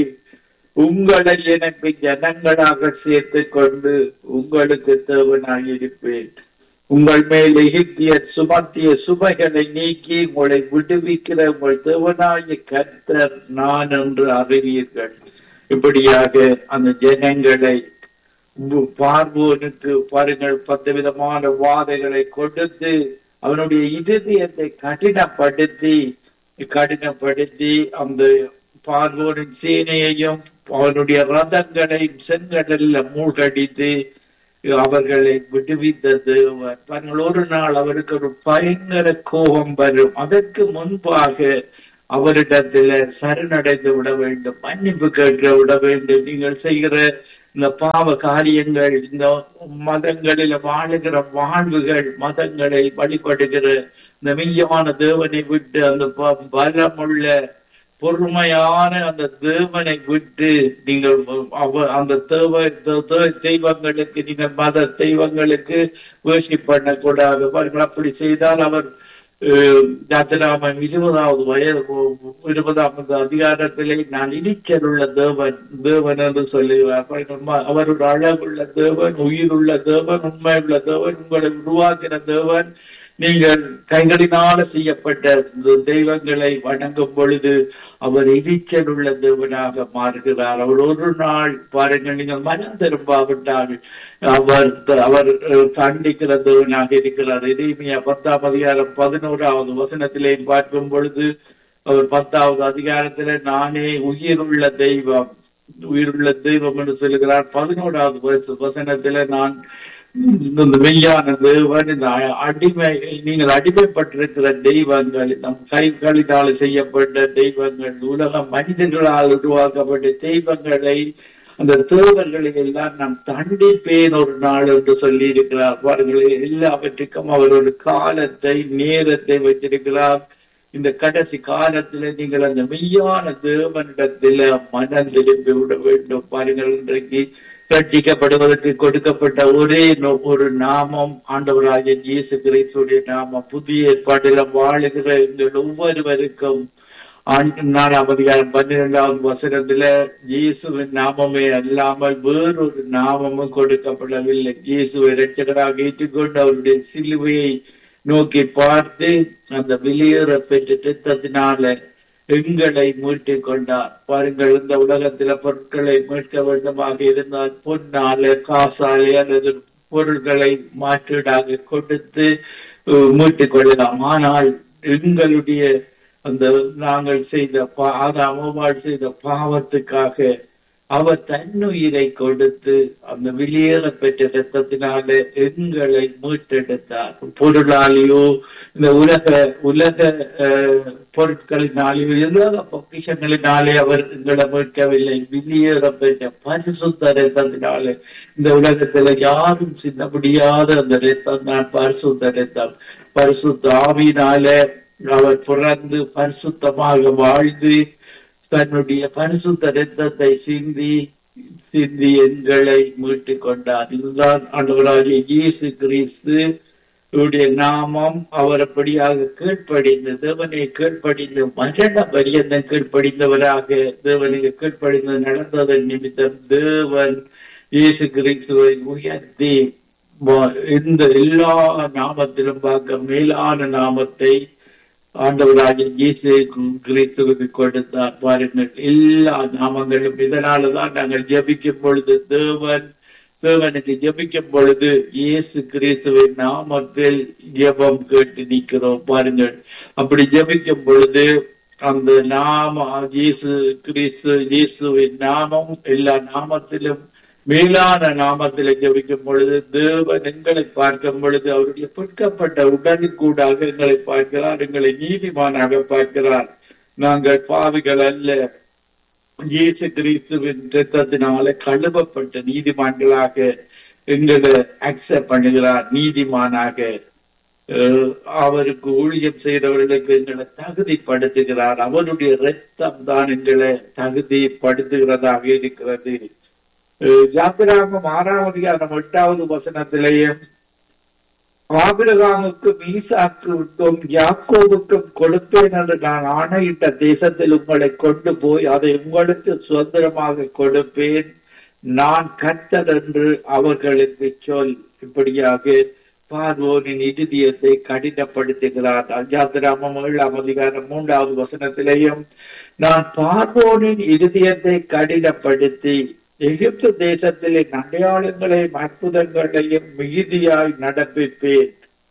உங்களை எனக்கு ஜனங்களாக சேர்த்துக் கொண்டு உங்களுக்கு தேவனாய் இருப்பேன் உங்கள் மேல் எகிப்தியர் சுமத்திய சுமைகளை நீக்கி உங்களை விடுவிக்கிற உங்கள் தேவனாய கர்த்தர் நான் என்று அறிவீர்கள் இப்படியாக அந்த ஜனங்களை பார்வோனுக்கு பாருங்கள் பத்து விதமான வாதைகளை கொடுத்து அவனுடைய இருதயத்தை கடினப்படுத்தி கடினப்படுத்தி அந்த பார்வோனின் சேனையையும் அவனுடைய ரதங்களையும் செங்கடலில் மூழ்கடித்து அவர்களை விடுவித்தது பாருங்கள் ஒரு நாள் அவருக்கு ஒரு பயங்கர கோபம் வரும் அதற்கு முன்பாக அவரிடத்துல சரணடைந்து விட வேண்டும் மன்னிப்பு கேட்க விட வேண்டும் நீங்கள் செய்கிற இந்த பாவ காரியங்கள் இந்த மதங்களில வாழுகிற வாழ்வுகள் மதங்களை வழிபடுகிற இந்த மெய்யமான தேவனை விட்டு அந்த ப- பலமுள்ள பொறுமையான அந்த தேவனை விட்டு நீங்கள் அவ- அந்த தேவ தே- தே- தெய்வங்களுக்கு நீங்கள் மத தெய்வங்களுக்கு வேஷிப் பண்ணக்கூடாது பாருங்கள் அப்படி செய்தால் அவர் யாத்திராமன் இருபதாவது வயது இருபதாவது அதிகாரத்திலே நான் இனிச்சல் உள்ள தேவன் தேவன் என்று சொல்லுகிறார் பாருங்கள், ம- அவர் ஒரு அழகுள்ள தேவன் உயிருள்ள தேவன் உண்மையுள்ள தேவன் உங்களை உருவாக்கின தேவன் நீங்கள் கைகளினால செய்யப்பட்ட இந்த தெய்வங்களை வணங்கும் பொழுது அவர் இனிச்சல் உள்ள தேவனாக மாறுகிறார் அவர் ஒரு நாள் பாருங்கள் நீங்கள் மனம் திரும்பாவிட்டால் அவர் அவர் அஹ், தண்டிக்கிற தேவனாக இருக்கிறார் எரேமியா பத்தாம் அதிகாரம் பதினோராவது வசனத்திலே பார்க்கும் பொழுது அவர் பத்தாவது அதிகாரத்திலே நானே உயிருள்ள தெய்வம் உயிருள்ள தெய்வம் என்று சொல்லுகிறார் பதினோராவது வச- வசனத்திலே நான் இந்த மெய்யான தேவன் இந்த அ- அடிமை நீங்கள் அடிமைப்பட்டிருக்கிற தெய்வங்கள் நம் கைகளினால் செய்யப்பட்ட தெய்வங்கள் உலக மனிதர்களால் உருவாக்கப்பட்ட தெய்வங்களை அந்த தேவர்களை எல்லாம் நான் தண்டிப்பேன் ஒரு நாள் என்று சொல்லி இருக்கிறார் பாருங்கள் எல்லாவற்றுக்கும் அவர் ஒரு காலத்தை நேரத்தை வைத்திருக்கிறார் இந்த கடைசி காலத்துல நீங்கள் அந்த மெய்யான தேவனிடத்துல மனம் திரும்பி விட வேண்டும் பாருங்கள் இன்றைக்கு ரட்சிக்கப்படுவதற்கு கொடுக்கப்பட்ட ஒரே நோ- ஒரு நாமம் ஆண்டவராகிய இயேசு கிறிஸ்துடைய நாமம் புதிய ஏற்பாட்டில வாழுகிற எங்கள் ஒவ்வொருவருக்கும் ஆண்டு- நாலாம் அதிகாரம் பன்னிரெண்டாவது வசனத்துல இயேசுவின் நாமமே அல்லாமல் வேறொரு நாமமும் கொடுக்கப்படவில்லை இயேசுவை இரட்சகராக ஏற்றுக்கொண்டு அவருடைய சிலுவையை நோக்கி பார்த்து அந்த வெளியேற பெற்ற திட்டத்தினால எங்களை மீட்டுக் கொண்டார் பாருங்கள் இந்த உலகத்தில பொருட்களை மீட்க வேண்டுமாக இருந்தால் பொன்னால காசாலே அல்லது பொருள்களை மாற்றீடாக கொடுத்து அஹ், மீட்டுக் கொள்ளலாம் ஆனால் எங்களுடைய அந்த நாங்கள் செய்த பா- ஆதாமவாள் செய்த பாவத்துக்காக அவர் தன்னுயிரை கொடுத்து அந்த வெளியேற பெற்ற ரத்தத்தினால எங்களை மீட்டெடுத்தார் பொருளாலேயோ இந்த உலக உலக அஹ், பொருட்களினாலேயோ உலக பொக்கிஷங்களினாலே அவர் எங்களை மீட்கவில்லை வெளியேற பெற்ற பரிசுத்த ரத்தத்தினாலே இந்த உலகத்துல யாரும் சிந்த முடியாத அந்த ரத்தம் தான் பரிசுத்த ரத்தம் பரிசுத்த ஆவினால அவர் பிறந்து பரிசுத்தமாக வாழ்ந்து தன்னுடைய பரிசுத்த ரத்தத்தை சிந்தி சிந்தி எங்களை மீட்டுக் கொண்டார் இதுதான் ஆண்டவராகிய இயேசு கிறிஸ்து இவருடைய நாமம் அவர் அப்படியாக கீழ்ப்படிந்து தேவனை கீழ்ப்படிந்து மரண பரியந்தம் கீழ்ப்படிந்தவராக தேவனுக்கு கீழ்ப்படிந்து நடந்ததன் நிமித்தம் தேவன் இயேசு கிறிஸ்துவை உயர்த்தி வ- இந்த எல்லா நாமத்திலும் பார்க்க மேலான நாமத்தை ஆண்டவராகிய இயேசு கிறிஸ்துவுக்கு கொடுத்தார் பாருங்கள் எல்லா நாமங்களும் இதனாலதான் நாங்கள் ஜெபிக்கும் பொழுது தேவன் தேவனுக்கு ஜெபிக்கும் பொழுது இயேசு கிறிஸ்துவின் நாமத்தில் ஜெபம் கேட்டு நிற்கிறோம் பாருங்கள் அப்படி ஜெபிக்கும் பொழுது அந்த நாம இயேசு கிறிஸ்து இயேசுவின் நாமம் எல்லா நாமத்திலும் மேலான நாமத்தில் ஜெபிக்கும் பொழுது தேவன் எங்களை பார்க்கும் பொழுது அவருடைய பிற்கப்பட்ட உடனுக்கூடாக எங்களை பார்க்கிறார் எங்களை நீதிமானாக பார்க்கிறார் நாங்கள் பாவிகள் அல்ல இயேசு கிறிஸ்துவின் ரத்தத்தினால கழுவப்பட்ட நீதிமான்களாக எங்களை அக்செப்ட் பண்ணுகிறார் நீதிமானாக அஹ், அவருக்கு ஊழியம் செய்கிறவர்களுக்கு எங்களை தகுதிப்படுத்துகிறார் அவருடைய ரத்தம் தான் எங்களை தகுதிப்படுத்துகிறதாக இருக்கிறது அஹ், யாத்திராகமம் ஆறாம் அதிகாரம் எட்டாவது வசனத்திலேயும் ஆபிரகாமுக்கும் ஈசாக்குக்கும் யாக்கோவுக்கும் கொடுப்பேன் என்று நான் ஆணையிட்ட தேசத்தில் உங்களை கொண்டு போய் அதை உங்களுக்கு சுதந்திரமாக கொடுப்பேன் நான் கர்த்தர் என்று அவர்களுக்கு சொல் இப்படியாக பார்வோனின் இருதயத்தை கடினப்படுத்துகிறார் அஞ்சாத்திராமம் ஏழாம் அதிகாரம் மூன்றாவது வசனத்திலேயும் நான் பார்வோனின் இருதயத்தை கடினப்படுத்தி எகிப்து தேசத்திலே அடையாளங்களையும் அற்புதங்களையும் மிகுதியாய் நடப்பிப்பேன்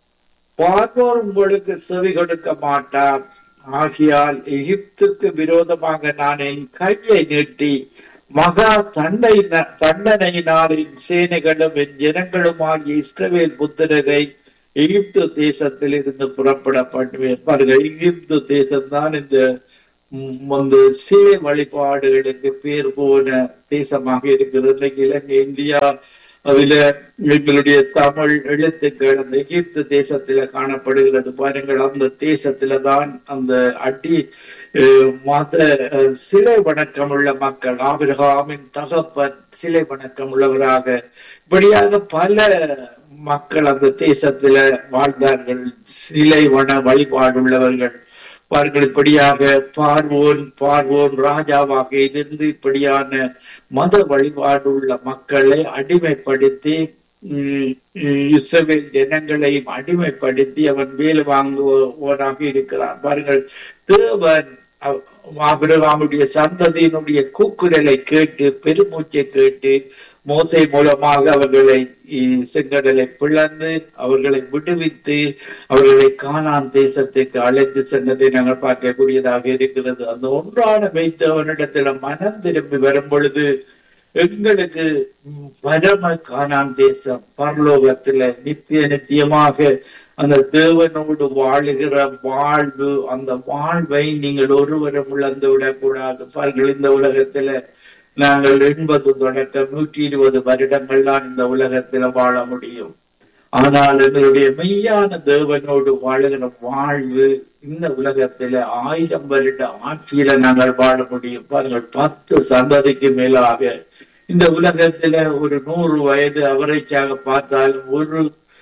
பார்வோர் உங்களுக்கு செவி கொடுக்க மாட்டார் ஆகியால் எகிப்துக்கு விரோதமாக நான் என் கையை நீட்டி மகா தண்டை தண்டனையினால் என் சேனைகளும் என் ஜனங்களும் ஆகிய இஸ்ரவேல் புத்திரரை எகிப்து தேசத்தில் இருந்து புறப்பட பண்ணுவேன் பாருங்க எகிப்து தேசம்தான் இந்த ம், இந்த சிலை வழிபாடுகளுக்கு பேர் போன தேசமாக இருக்கிறது இன்னைக்கு இலங்கை இந்தியா அதுல எங்களுடைய தமிழ் எழுத்துக்கள் அந்த எகிப்து தேசத்துல காணப்படுகிறது பாருங்கள் அந்த தேசத்துல தான் அந்த அடி அஹ், மத அஹ், சிலை வணக்கம் உள்ள மக்கள் ஆபிரகாமின் தகப்பன் சிலை வணக்கம் உள்ளவராக இப்படியாக பல மக்கள் அந்த தேசத்துல வாழ்ந்தார்கள் சிலை வன வழிபாடு உள்ளவர்கள் பாருங்கள் இப்படியாக பார்வோன் பார்வோன் ராஜாவாக இருந்து இப்படியான மத வழிபாடு உள்ள மக்களை அடிமைப்படுத்தி உம், உம், இஸ்ரவேல் ஜனங்களையும் அடிமைப்படுத்தி அவன் வேலை வாங்குவோனாக இருக்கிறான் பாருங்கள் தேவன் அவ- ஆபிரகாமுடைய சந்ததியினுடைய கூக்குரலை கேட்டு பெருமூச்சை கேட்டு மோசை மூலமாக அவர்களை இ- செங்கடலை பிளந்து அவர்களை விடுவித்து அவர்களை கானான் தேசத்துக்கு அழைத்து சென்றதை நாங்கள் பார்க்கக்கூடியதாக இருக்கிறது அந்த ஒன்றான வைத்தவனிடத்துல மனம் திரும்பி வரும் பொழுது எங்களுக்கு ம், பரம கானான் தேசம் பரலோகத்துல நித்திய நித்தியமாக அந்த தேவனோடு வாழுகிற வாழ்வு அந்த வாழ்வை நீங்கள் ஒருவரும் இழந்து விடக்கூடாது பாருங்கள் இந்த உலகத்துல நாங்கள் எண்பது தொடக்கம் நூற்றி இருபது வருடங்கள் தான் இந்த உலகத்துல வாழ முடியும் ஆனால் எங்களுடைய மெய்யான தேவனோடு வாழுகிற வாழ்வு இந்த உலகத்துல ஆயிரம் வருட ஆட்சியில நாங்கள் வாழ முடியும் பாருங்கள் பத்து சந்ததிக்கு மேலாக இந்த உலகத்துல ஒரு நூறு வயது அவரேஜாக பார்த்தாலும் ஒரு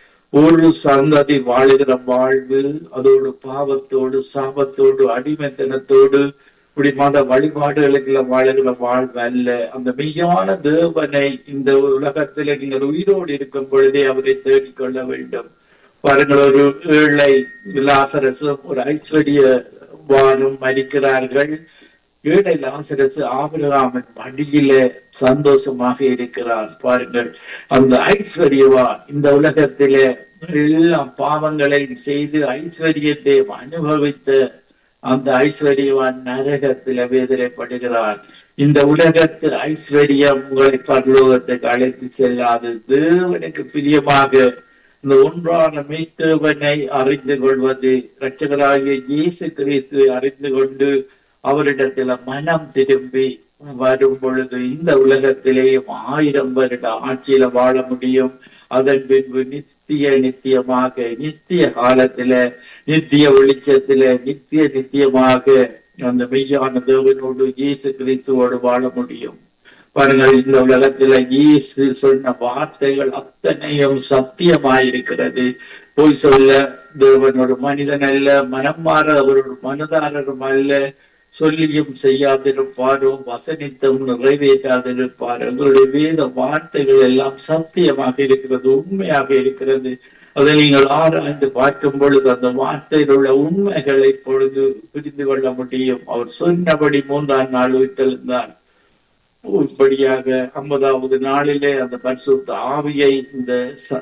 ஒரு சந்ததி வாழுகிற வாழ்வு அதோடு பாவத்தோடு சாபத்தோடு அடிமைத்தனத்தோடு இப்படி மத வழிபாடுகளுக்குள்ள வாழுகிற வாழ்வு அல்ல அந்த மெய்யான தேவனை இந்த உலகத்திலே நீங்கள் உயிரோடு இருக்கும் பொழுதே அவரை தேடிக் கொள்ள வேண்டும் பாருங்கள் ஒரு ஏழை லாசரசும் ஒரு ஐஸ்வர்யவானும் மறிக்கிறார்கள் ஏழை லாசரசு ஆபிரகாமின் மடியில சந்தோஷமாக இருக்கிறார் பாருங்கள் அந்த ஐஸ்வர்யவான் இந்த உலகத்திலே எல்லா பாவங்களையும் செய்து ஐஸ்வர்யத்தை அனுபவித்த அந்த ஐஸ்வர்யவான் நரகத்தில் வேதனைப்படுகிறான் இந்த உலகத்து ஐஸ்வர்யம் உங்களை பரலோகத்துக்கு அழைத்து செல்லாது தேவனுக்கு பிரியமாக இந்த ஒன்றான மெய்த்தேவனை அறிந்து கொள்வது இரட்சகராகிய இயேசு கிறிஸ்துவை அறிந்து கொண்டு அவரிடத்துல மனம் திரும்பி வரும் பொழுது இந்த உலகத்திலேயும் ஆயிரம் வருட ஆட்சியில வாழ முடியும் அதன் பின்பு நித்திய நித்தியமாக நித்திய காலத்துல நித்திய வெளிச்சத்துல நித்திய நித்தியமாக அந்த மெய்யான தேவனோடு இயேசு கிறிஸ்துவோடு வாழ முடியும் பாருங்கள் இந்த உலகத்துல இயேசு சொன்ன வார்த்தைகள் அத்தனையும் சத்தியமாயிருக்கிறது போய் சொல்ல தேவன் ஒரு மனிதன் அல்ல மனம் மாற அவர் ஒரு மனதாரரும் அல்ல சொல்லியும் செய்யாதிருப்பாரோ வசனித்தும் நிறைவேற்றாதிருப்பார் எங்களுடைய வேத வார்த்தைகள் எல்லாம் சத்தியமாக இருக்கிறது உண்மையாக இருக்கிறது அதை நீங்கள் ஆராய்ந்து பார்க்கும் பொழுது அந்த வார்த்தையில் உள்ள உண்மைகளை பொழுது புரிந்து கொள்ள முடியும் அவர் சொன்னபடி மூன்றாம் நாள் உயிர்த்தெழுந்தார் இப்படியாக ஐம்பதாவது நாளிலே அந்த பரிசுத்த ஆவியை இந்த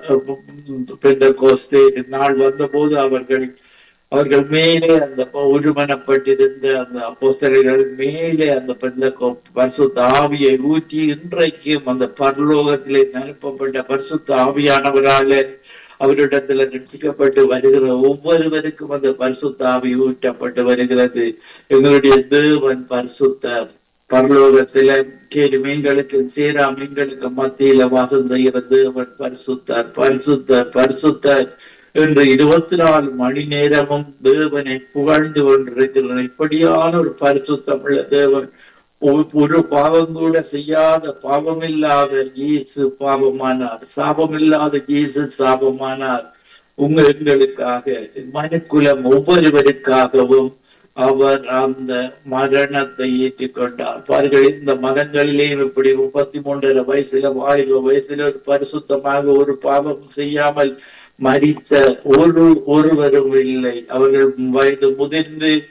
பெந்தகோஸ்தே நாள் வந்தபோது அவர்கள் அவர்கள் மேலே அந்த ஒருமனப்பட்டிருந்த அந்த அப்போஸ்தலர்கள் மேலே அந்த பெந்த பரிசுத்த ஆவியை ஊற்றி இன்றைக்கும் அந்த பரலோகத்திலே நிரப்பப்பட்ட பரிசுத்த ஆவியானவரால அவரிடத்துல ரட்சிக்கப்பட்டு வருகிற ஒவ்வொருவருக்கும் அந்த பரிசுத்த ஆவி ஊட்டப்பட்டு வருகிறது எங்களுடைய தேவன் பரிசுத்தர் பரலோகத்தில கேடு மீன்களுக்கு சீரா மீன்களுக்கு மத்தியில வாசம் செய்கிற தேவன் பரிசுத்தர் பரிசுத்தர் பரிசுத்தர் என்று இருபத்தி நாலு மணி நேரமும் தேவனை புகழ்ந்து கொண்டிருக்கிறார் இப்படியான ஒரு பரிசுத்தம் உள்ள தேவன் ஒரு பாவம் கூட செய்யாத பாவமில்லாத இயேசு பாவமானார் சாபமில்லாத இயேசு சாபமானார் உங்க எங்களுக்காக மனுக்குலம் ஒவ்வொருவருக்காகவும் அவர் அந்த மரணத்தை ஏற்றுக்கொண்டார் பாருங்கள் இந்த மதங்களிலேயும் இப்படி முப்பத்தி மூன்றரை வயசுல வாலிப வயசுல ஒரு பரிசுத்தமாக ஒரு பாவம் செய்யாமல் மறித்த ஒரு ஒருவரும் இல்லை அவர்கள் வயது முதிர்ந்து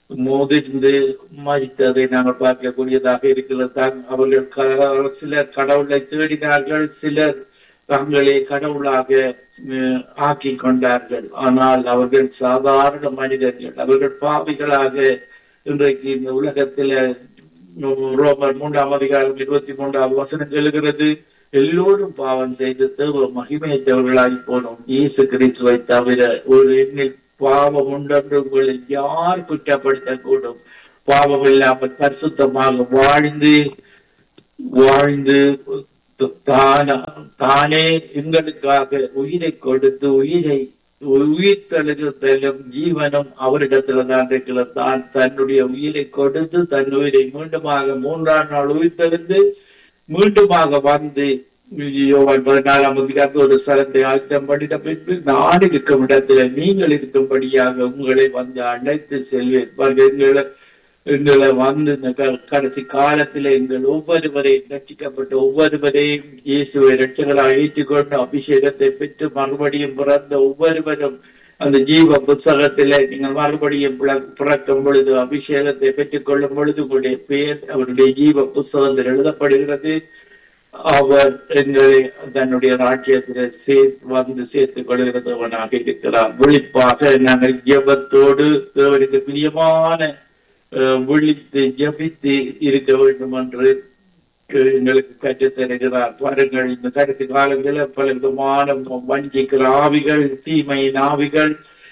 மோதிர்ந்து மறித்ததை நாங்கள் பார்க்கக்கூடியதாக இருக்கிறது தான் அவர்கள் க- சிலர் கடவுளை தேடினார்கள் சிலர் தங்களை கடவுளாக அஹ், ஆக்கிக் கொண்டார்கள் ஆனால் அவர்கள் சாதாரண மனிதர்கள் அவர்கள் பாவிகளாக இன்றைக்கு இந்த உலகத்தில உம், ரோமர் மூன்றாம் அதிகாரம் இருபத்தி மூன்றாவது வசனம் சொல்லுகிறது எல்லோரும் பாவம் செய்து தேவ மகிமையற்றவர்களாய் போனோம் இயேசு கிறிஸ்துவை தவிர ஒரு எண்ணில் பாவம் உண்டென்று உங்களை யார் குற்றப்படுத்தக்கூடும் பாவம் இல்லாமல் பரிசுத்தமாக வாழ்ந்து வாழ்ந்து தான- தானே எங்களுக்காக உயிரை கொடுத்து உயிரை உயிர் தெழுதலும் ஜீவனும் அவரிடத்துல தான் இருக்கிறது தான் தன்னுடைய உயிரை கொடுத்து தன் உயிரை மீண்டுமாக மூன்றாம் நாள் உயிர் தெழுந்து மீண்டுமாக வந்து யோவான் பதினாலாம் அதிகாரத்தில் ஒரு ஸ்தலத்தை ஆயத்தம் பண்ணிட்ட பின்பு நான் இருக்கும் இடத்துல நீங்கள் இருக்கும்படியாக உங்களை வந்து அழைத்து செல்வேன் பாருங்க, எங்களை எங்களை வந்து இந்த க- கடைசி காலத்துல எங்கள் ஒவ்வொருவரையும் ரட்சிக்கப்பட்ட ஒவ்வொருவரையும் இயேசுவை ரட்சகராக ஏற்றுக்கொண்டு அபிஷேகத்தை பெற்று மறுபடியும் பிறந்த ஒவ்வொருவரும் அந்த ஜீவ புத்தகத்திலே நீங்கள் மறுபடியும் பிற- பிறக்கும் பொழுது அபிஷேகத்தை பெற்றுக் கொள்ளும் பொழுது உங்களுடைய பெயர் அவருடைய ஜீவ புஸ்தகத்தில் எழுதப்படுகிறது அவர் எங்களை தன்னுடைய ராஜ்யத்தில் சேர்த்து வந்து சேர்த்துக் கொள்கிறவனாக இருக்கிறார் விழிப்பாக நாங்கள் ஜெபத்தோடு தேவனுக்கு பிரியமான அஹ், விழித்து ஜபித்து இருக்க வேண்டும் என்று எங்களுக்கு கற்றுத் தருகிறார் பாருங்கள் இந்த கடைசி காலங்களில் பல விதமான வஞ்சிக்கிற ஆவிகள் தீமையின் ஆவிகள்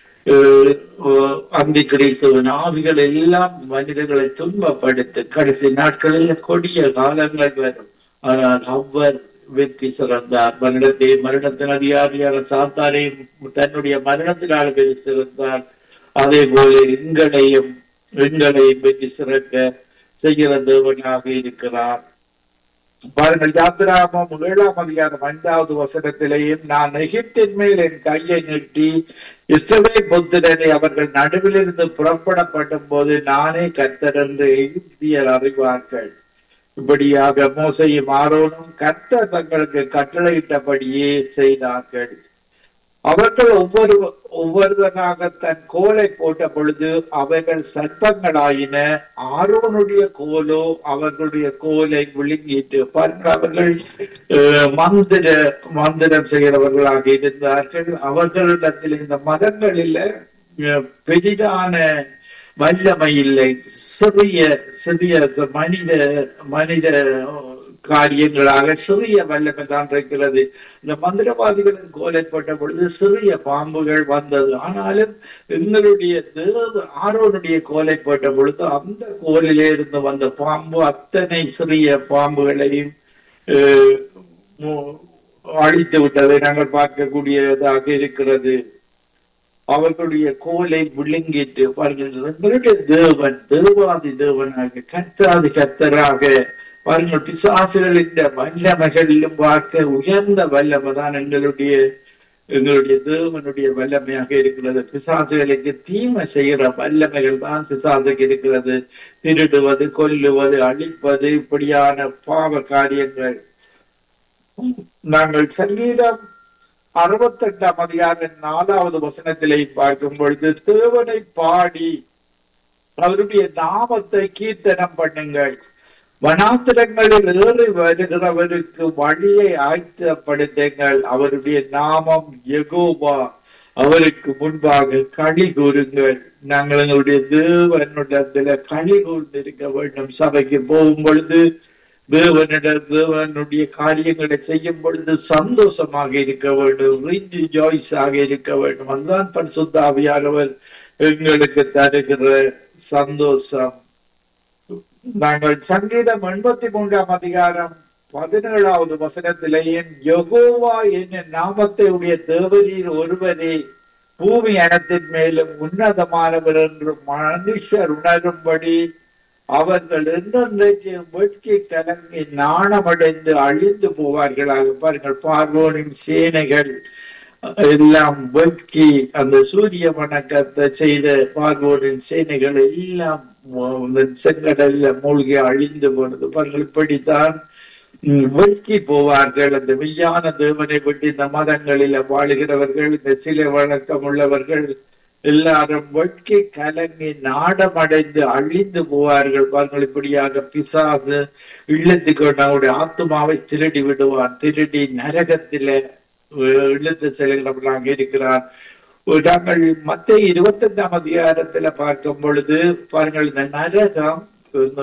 அஹ், அந்தி கிறிஸ்துவின் ஆவிகள் எல்லாம் மனிதர்களை துன்பப்படுத்து கடைசி நாட்களில் கொடிய காலங்கள் வரும் ஆனால் அவர் வெற்றி சிறந்தார் மரணத்தை மரணத்தின் அதிகாரியான சாத்தானை தன்னுடைய மரணத்தினால் வெற்றி சிறந்தார் அதே போல எங்களையும் எங்களையும் வெற்றி சிறக்க செய்கிற தேவனாக இருக்கிறார் பாருங்கள் யாத்திராமம் ஏழாம் அதிகாரம் ஐந்தாவது வசனத்திலேயும் நான் எகிப்தின் மேல் என் கையை நீட்டி இஸ்ரவே புத்திரனை அவர்கள் நடுவிலிருந்து புறப்படப்படும் போது நானே கர்த்தர் என்று எகிப்தியர் அறிவார்கள் இப்படியாக மோசையும் ஆரோனும் கர்த்தர் தங்களுக்கு கட்டளையிட்டபடியே செய்தார்கள் அவர்கள் ஒவ்வொரு ஒவ்வொருவராக தன் கோலை போட்ட பொழுது அவைகள் சர்ப்பங்களாயின ஆரோனுடைய கோலோ அவர்களுடைய கோலை விழுங்கிட்டு பாருங்க அவர்கள் அஹ், மந்திர மந்திரம் செய்கிறவர்களாக இருந்தார்கள் அவர்களிடத்தில் இந்த மதங்களில் அஹ், பெரிதான வல்லமை இல்லை சிறிய சிறிய மனித மனித காரியங்களாக சிறிய வல்லமை தான் இருக்கிறது இந்த மந்திரவாதிகளின் கோலை போட்ட பொழுது சிறிய பாம்புகள் வந்தது ஆனாலும் எங்களுடைய தேவ ஆரோனுடைய கோலை போட்ட பொழுது அந்த கோலிலே இருந்து வந்த பாம்பு அத்தனை சிறிய பாம்புகளையும் அஹ், மு- அழித்து விட்டதை நாங்கள் பார்க்கக்கூடியதாக இருக்கிறது அவர்களுடைய கோலை விழுங்கிட்டு பாருங்கள் எங்களுடைய தேவன் தேவாதி தேவனாக கர்த்தாதி கர்த்தராக பாருங்கள் பிசாசுகளின் வல்லமைகளிலும் பார்க்க உயர்ந்த வல்லமை தான் எங்களுடைய எங்களுடைய தேவனுடைய வல்லமையாக இருக்கிறது பிசாசுகளுக்கு தீமை செய்கிற வல்லமைகள் தான் பிசாசுக்கு இருக்கிறது திருடுவது கொல்லுவது அழிப்பது இப்படியான பாவ காரியங்கள் நாங்கள் சங்கீதம் அறுபத்தெட்டாம் அதிகாரம் நாலாவது வசனத்திலே பார்க்கும் பொழுது தேவனை பாடி அவருடைய நாமத்தை கீர்த்தனம் பண்ணுங்கள் வனாந்திரங்களில் ஏறி வருகிறவருக்கு வழியை ஆயத்தப்படுத்துங்கள் அவருடைய நாமம் யெகோவா அவருக்கு முன்பாக களி கூறுங்கள் நாங்கள் எங்களுடைய தேவனுடத்துல களி கூர்ந்து இருக்க வேண்டும் சபைக்கு போகும் பொழுது தேவனிடம் தேவனுடைய காரியங்களை செய்யும் பொழுது சந்தோஷமாக இருக்க வேண்டும் ஜாய்ஸ் ஆக இருக்க வேண்டும் அதுதான் பரிசுத்தாவியானவர் எங்களுக்கு தருகிற சந்தோஷம் நாங்கள் சங்கீதம் எண்பத்தி மூன்றாம் அதிகாரம் பதினேழாவது வசனத்திலேயும் யெகோவா என்ன நாமத்தை உடைய தேவரீர் ஒருவரே பூமி அனத்தின் மேலும் உன்னதமானவர் என்று மனுஷர் உணரும்படி அவர்கள் என்றென்றைக்கு வெட்கி கலங்கி நாணமடைந்து அழிந்து போவார்களாக பாருங்கள் பார்வோனின் சேனைகள் எல்லாம் வெட்கி அந்த சூரிய வணக்கத்தை செய்த பார்வோனின் சேனைகள் எல்லாம் இந்த செங்கடல்ல மூழ்கி அழிந்து போனது பாருங்கள் இப்படித்தான் உம், வெட்கி போவார்கள் அந்த மெய்யான தேவனை விட்டு இந்த மதங்களில வாழுகிறவர்கள் இந்த சிலை வழக்கம் உள்ளவர்கள் எல்லாரும் வெட்கி கலங்கி நாடமடைந்து அழிந்து போவார்கள் பாருங்கள் இப்படியாக பிசாசு இழுத்துக்கு நம்முடைய ஆத்மாவை திருடி விடுவான் திருடி நரகத்தில அஹ், இழுத்து செல்கிறவர்களாக இருக்கிறான் நாங்கள் மத்திய இருபத்தி அஞ்சாம் அதிகாரத்துல பார்க்கும் பொழுது பாருங்கள் இந்த நரகம் இந்த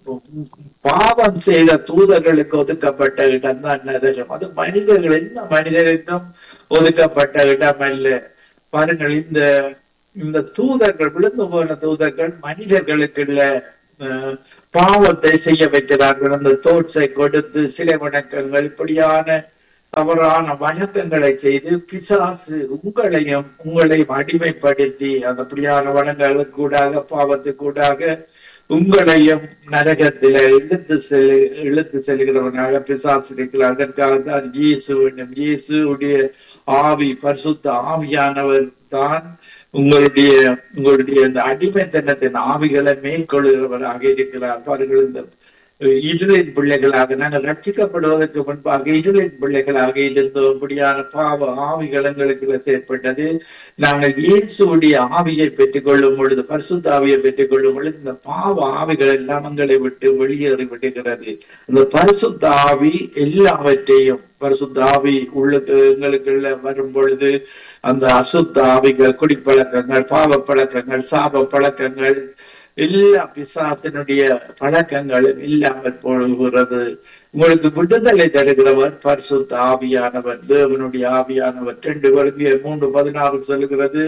பாவம் செய்த தூதர்களுக்கு ஒதுக்கப்பட்ட இடம் தான் நரகம் அது மனிதர்கள் எந்த மனிதருக்கும் ஒதுக்கப்பட்ட இடம் அல்ல பாருங்கள் இந்த இந்த தூதர்கள் விழுந்து போன தூதர்கள் மனிதர்களுக்கு இல்ல அஹ், பாவத்தை செய்ய வைக்கிறார்கள் அந்த தோற்றை கொடுத்து சிலை வணக்கங்கள் இப்படியான தவறான வணக்கங்களை செய்து பிசாசு உங்களையும் உங்களையும் அடிமைப்படுத்தி அந்த அப்படியான வணங்களுக்கு கூடாக பாவத்துக்கூடாக உங்களையும் நரகத்தில இழுத்து செல் இழுத்து செல்கிறவனாக பிசாசு இருக்கிறார் அதற்காக தான் இயேசு வேண்டும் இயேசுடைய ஆவி பரிசுத்த ஆவியானவர் தான் உங்களுடைய உங்களுடைய இந்த அடிமைத்தனத்தின் ஆவிகளை மேற்கொள்கிறவராக இருக்கிறார் பாருங்கள் இந்த இருளின் பிள்ளைகளாக நாங்கள் ரட்சிக்கப்படுவதற்கு முன்பாக இருளின் பிள்ளைகளாக இருந்தோம் இப்படியான பாவ ஆவிகள் எங்களுக்கு செயற்பட்டது நாங்கள் இயேசுடைய ஆவியை பெற்றுக் கொள்ளும் பொழுது பரிசுத்த ஆவியை பெற்றுக் கொள்ளும் பொழுது இந்த பாவ ஆவிகள் எல்லாம் எங்களை விட்டு வெளியேறி விடுகிறது இந்த பரிசுத்த ஆவி எல்லாவற்றையும் பரிசுத்த ஆவி உள்ளுக்கு எங்களுக்குள்ள வரும் பொழுது அந்த அசுத்த ஆவிகள் குடிப்பழக்கங்கள் பாவ பழக்கங்கள் சாப பழக்கங்கள் எல்லா பிசாசினுடைய பழக்கங்களும் இல்லாமல் போகிறது உங்களுக்கு விடுதலை தருகிறவர் பரிசுத்த ஆவியானவர் தேவனுடைய ஆவியானவர் ரெண்டு வருந்திய மூன்று பதினாறு சொல்லுகிறது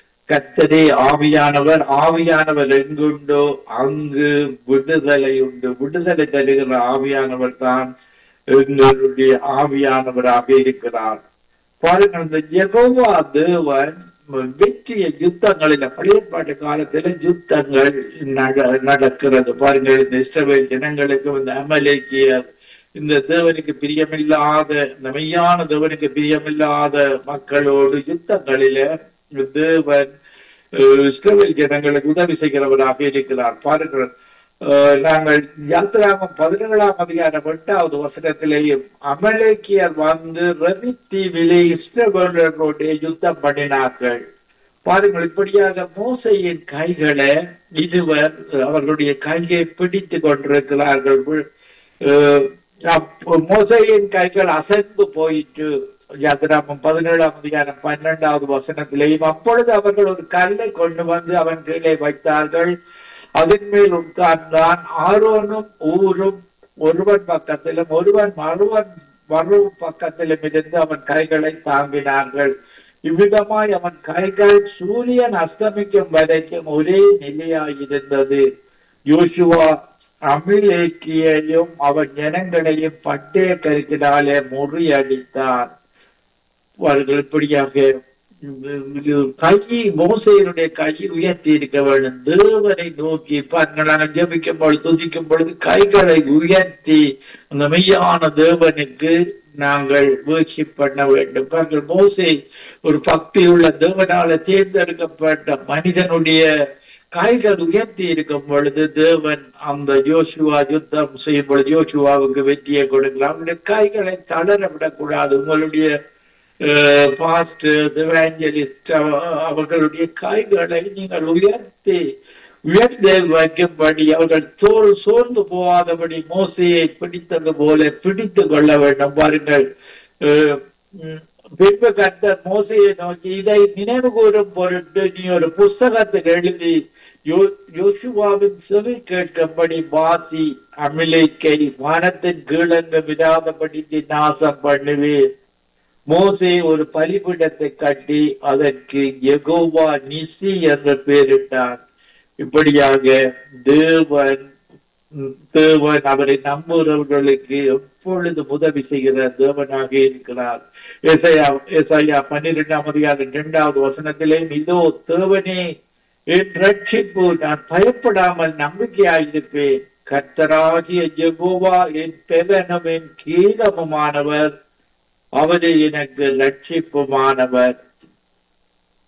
கத்தரே ஆவியானவர் ஆவியானவர் எங்குண்டோ அங்கு விடுதலை உண்டு விடுதலை தருகிற ஆவியானவர் தான் எங்களுடைய ஆவியானவராக இருக்கிறார் பாருங்கள் இந்த யெகோவா தேவன் வெற்றிய யுத்தங்களில பழையற்பாட்டு காலத்துல யுத்தங்கள் நட- நடக்கிறது பாருங்கள் இந்த இஸ்ரவேல் ஜனங்களுக்கு இந்த அமலேக்கியர் இந்த தேவனுக்கு பிரியமில்லாத இந்த மெய்யான தேவனுக்கு பிரியமில்லாத மக்களோடு யுத்தங்களில தேவன் அஹ், இஸ்ரவேல் ஜனங்களுக்கு உதவி செய்கிறவராக இருக்கிறார் பாருங்கள் அஹ், நாங்கள் யாத்திராமம் பதினேழாம் அதிகாரம் எட்டாவது வசனத்திலேயும் அமலேக்கியர் வந்து ரவி தீவிலே இஸ்ரவேலரோட யுத்தம் பண்ணினார்கள் பாருங்கள் இப்படியாக மோசையின் கைகளை இருவர் அவர்களுடைய கையை பிடித்து கொண்டிருக்கிறார்கள் அஹ், அப்போ மோசையின் கைகள் அசைந்து போயிட்டு யாத்திராமம் பதினேழாம் அதிகாரம் பன்னெண்டாவது வசனத்திலேயும் அப்பொழுது அவர்கள் ஒரு கல்லை கொண்டு வந்து அவன் கீழே வைத்தார்கள் அதன் மேல் உட்கார்ந்தான் ஆரோனும் ஊரும் ஒருவன் பக்கத்திலும் ஒருவன் மறுவன் மறு பக்கத்திலும் இருந்து அவன் கைகளை தாங்கினார்கள் இவ்விதமாய் அவன் கைகள் சூரியன் அஸ்தமிக்கும் வரைக்கும் ஒரே நிலையாயிருந்தது யோசுவா அமிலேக்கியையும் அவன் ஜனங்களையும் பட்டய கருக்கினாலே முறியடித்தான் அவர்கள் இப்படியாக இது கையை மோசையினுடைய கையை உயர்த்தி இருக்க வேண்டும் தேவனை நோக்கி பாருங்கள் நாங்கள் ஜெபிக்கும் பொழுது துதிக்கும் பொழுது கைகளை உயர்த்தி அந்த மெய்யான தேவனுக்கு நாங்கள் worship பண்ண வேண்டும் பாருங்கள் மோசை ஒரு பக்தியுள்ள தேவனால தேர்ந்தெடுக்கப்பட்ட மனிதனுடைய கைகள் உயர்த்தி இருக்கும் பொழுது தேவன் அந்த யோசுவா யுத்தம் செய்யும் பொழுது யோசுவாவுக்கு வெற்றியை கொடுக்கிறார் அவருடைய கைகளை தளர விடக்கூடாது உங்களுடைய பாஸ்ட் எவாஞ்சலிஸ்ட் அவர்களுடைய கைகளை நீங்கள் உயர்த்தி உயர்ந்து வைக்கும்படி அவர்கள் தோல் சோர்ந்து போகாதபடி மோசையை பிடித்தது போல பிடித்து கொள்ள வேண்டும் பாருங்கள் அஹ், உம், பின்பு கர்த்தர் மோசையை நோக்கி இதை நினைவு கூறும் பொருட்டு நீ ஒரு புஸ்தகத்தில் எழுதி யோ- யோசுவாவின் செவி கேட்கும்படி வாசி அமிலேக்கை வானத்தின் கீழங்கு விடாதபடி நீ நாசம் பண்ணுவேன் மோசே ஒரு பலிபீடத்தை கட்டி அதற்கு யெகோவா நிசி என்று பெயரிட்டான் இப்படியாக தேவன் தேவன் அவரை நம்புகிறவர்களுக்கு எப்பொழுது உதவி செய்கிற தேவனாக இருக்கிறார் ஏசாயா ஏசாயா பன்னிரெண்டாம் அதிகாரம் இரண்டாவது வசனத்திலே இதோ தேவனே என் ரட்சிப்பு நான் பயப்படாமல் நம்பிக்கையாயிருப்பேன் கர்த்தராகிய யெகோவா என் பெலனும் என் கீதமுமானவர் அவரே எனக்கு ரட்சிப்புமானவர்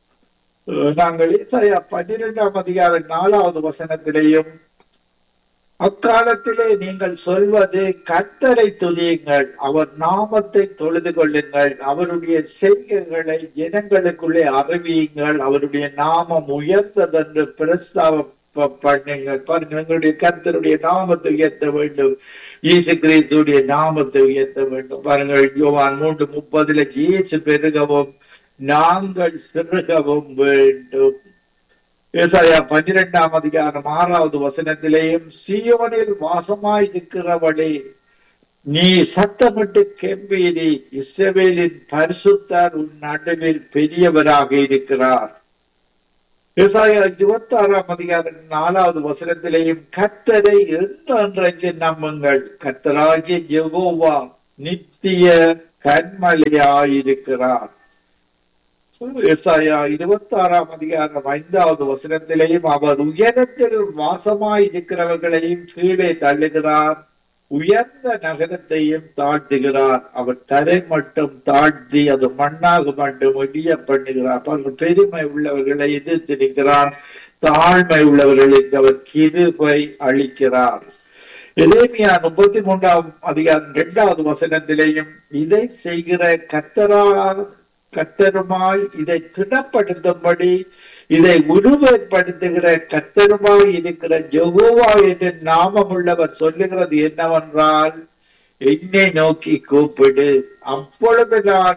அஹ் நாங்கள் ஏசாயா பன்னிரெண்டாம் அதிகாரம் நாலாவது வசனத்திலேயும் அக்காலத்திலே நீங்கள் சொல்வது கத்தரை துதியுங்கள் அவர் நாமத்தை தொழுது கொள்ளுங்கள் அவருடைய செய்கைகளை ஜனங்களுக்குள்ளே அறிவியுங்கள் அவருடைய நாமம் உயர்ந்ததென்று பிரஸ்தாபம் பண்ணுங்கள் பாருங்கள் எங்களுடைய கர்த்தருடைய நாமத்தை உயர்த்த வேண்டும் இயேசு கிறிஸ்துடைய நாமத்தை உயர்த்த வேண்டும் பாருங்கள் யோவான் மூன்று முப்பதுல இயேசு பெருகவும் நாங்கள் சிறுகவும் வேண்டும் ஏசாயா பன்னிரெண்டாம் அதிகாரம் ஆறாவது வசனத்திலேயும் சீயோனில் வாசமாய் இருக்கிறவளே நீ சத்தமிட்டு கெம்பீரி இஸ்ரவேலின் பரிசுத்தார் உன் நடுவில் பெரியவராக இருக்கிறார் ஏசாயா இருபத்தி ஆறாம் அதிகாரம் நாலாவது வசனத்திலேயும் கத்தரை என்றென்றைக்கு நம்புங்கள் கத்தராகிய யெகோவா நித்திய கண்மலையாயிருக்கிறார் ஏசாயா இருபத்தி ஆறாம் அதிகாரம் ஐந்தாவது வசனத்திலேயும் அவர் உயரத்தில் வாசமாய் இருக்கிறவர்களையும் கீழே தள்ளுகிறார் உயர்ந்த நகரத்தையும் தாழ்த்துகிறார் அவர் தரை மட்டும் தாழ்த்தி அது மண்ணாக மட்டும் இடிய பண்ணுகிறார் அவர்கள் பெருமை உள்ளவர்களை எதிர்த்து நிற்கிறார் தாழ்மை உள்ளவர்களுக்கு அவர் கிருபை அளிக்கிறார் எரேமியா முப்பத்தி மூன்றாம் அதிகாரம் இரண்டாவது வசனத்திலேயும் இதை செய்கிற கத்தரா கத்தருமாய் இதை திடப்படுத்தும்படி இதை உருவப்படுத்துகிற கத்தருமாய் இருக்கிற ஜெகோவா என்று நாமம் உள்ளவர் சொல்லுகிறது என்னவென்றால் என்னை நோக்கி கூப்பிடு அப்பொழுது நான்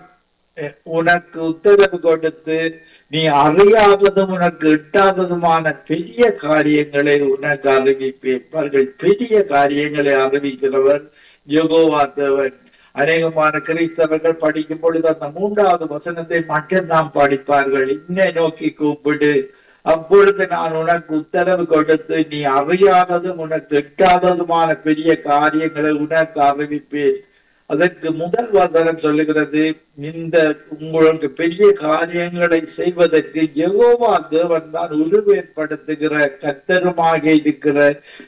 உனக்கு உத்தரவு கொடுத்து நீ அறியாததும் உனக்கு எட்டாததுமான பெரிய காரியங்களை உனக்கு அறிவிப்பேன் பாருங்கள் பெரிய காரியங்களை அறிவிக்கிறவர் யோகோவா தேவன் அநேகமான கிறிஸ்தவர்கள் படிக்கும் பொழுது அந்த மூன்றாவது வசனத்தை மட்டும் நாம் படிப்பார்கள் இன்னை நோக்கி கூப்பிடு அப்பொழுது நான் உனக்கு உத்தரவு கொடுத்து நீ அறியாததும் உனக்கு எட்டாததுமான பெரிய காரியங்களை உனக்கு அறிவிப்பேன் அதற்கு முதல் வசனம் சொல்லுகிறது இந்த உங்களுக்கு பெரிய காரியங்களை செய்வதற்கு யெகோவா தேவன் தான் உருவேற்படுத்துகிற கத்தருமாக இருக்கிற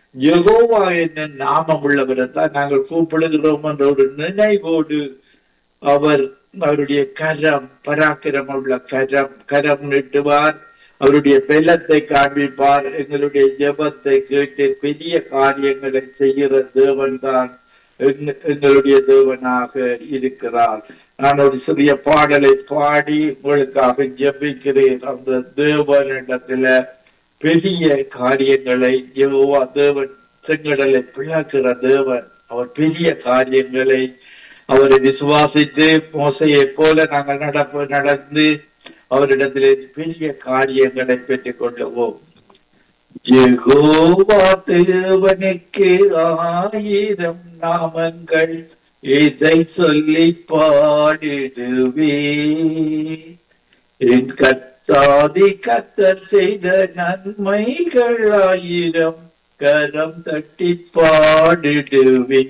யெகோவா என்ன நாமம் உள்ளவரை தான் நாங்கள் கூப்பிடுகிறோம் என்ற ஒரு நினைவோடு அவர் அவருடைய கரம் பராக்கிரம் உள்ள கரம் கரம் நீட்டுவார் அவருடைய பெல்லத்தை காண்பிப்பார் எங்களுடைய ஜெபத்தை கேட்டு பெரிய காரியங்களை செய்கிற தேவன் தான் எங்களுடைய தேவனாக இருக்கிறார் நான் ஒரு சிறிய பாடலை பாடி உங்களுக்காக ஜெபிக்கிறேன் அந்த தேவனிடத்துல பெரிய காரியங்களை யெகோவா தேவன் செங்கடலை பிளக்கிற தேவன் அவர் பெரிய காரியங்களை அவரை விசுவாசித்து மோசையை போல நாங்கள் நடப்பு நடந்து அவரிடத்திலே பெரிய காரியங்களை பெற்றுக் கொள்ளுவோம் யெகோவா தேவனுக்கு ஆயிரம் நாமங்கள் இதை சொல்லி பாடிடுவே என் கத்தாதி கத்தர் செய்த நன்மைகள் ஆயிரம் கரம் தட்டி பாடிடுவே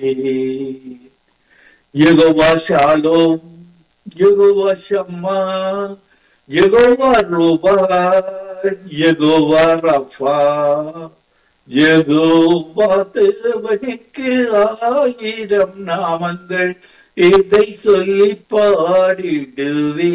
Jehovah Shalom Jehovah Shammah Jehovah ரூபா யெகோவா ரஃபா யெகோவா தேவனுக்கு ஆயிரம் நாமங்கள் இதை சொல்லி பாடிடுவே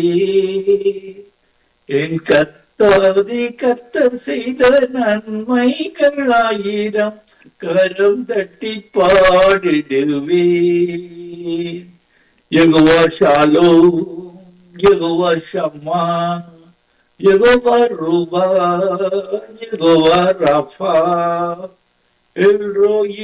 என் கத்தாதி கத்தர் செய்த நன்மைகள் ஆயிரம் கரம் தட்டி பாடிடுவே Jehovah Shalom Jehovah Shammah Jehovah ரூபா யெகோவா ரஃபா எல்ரோயி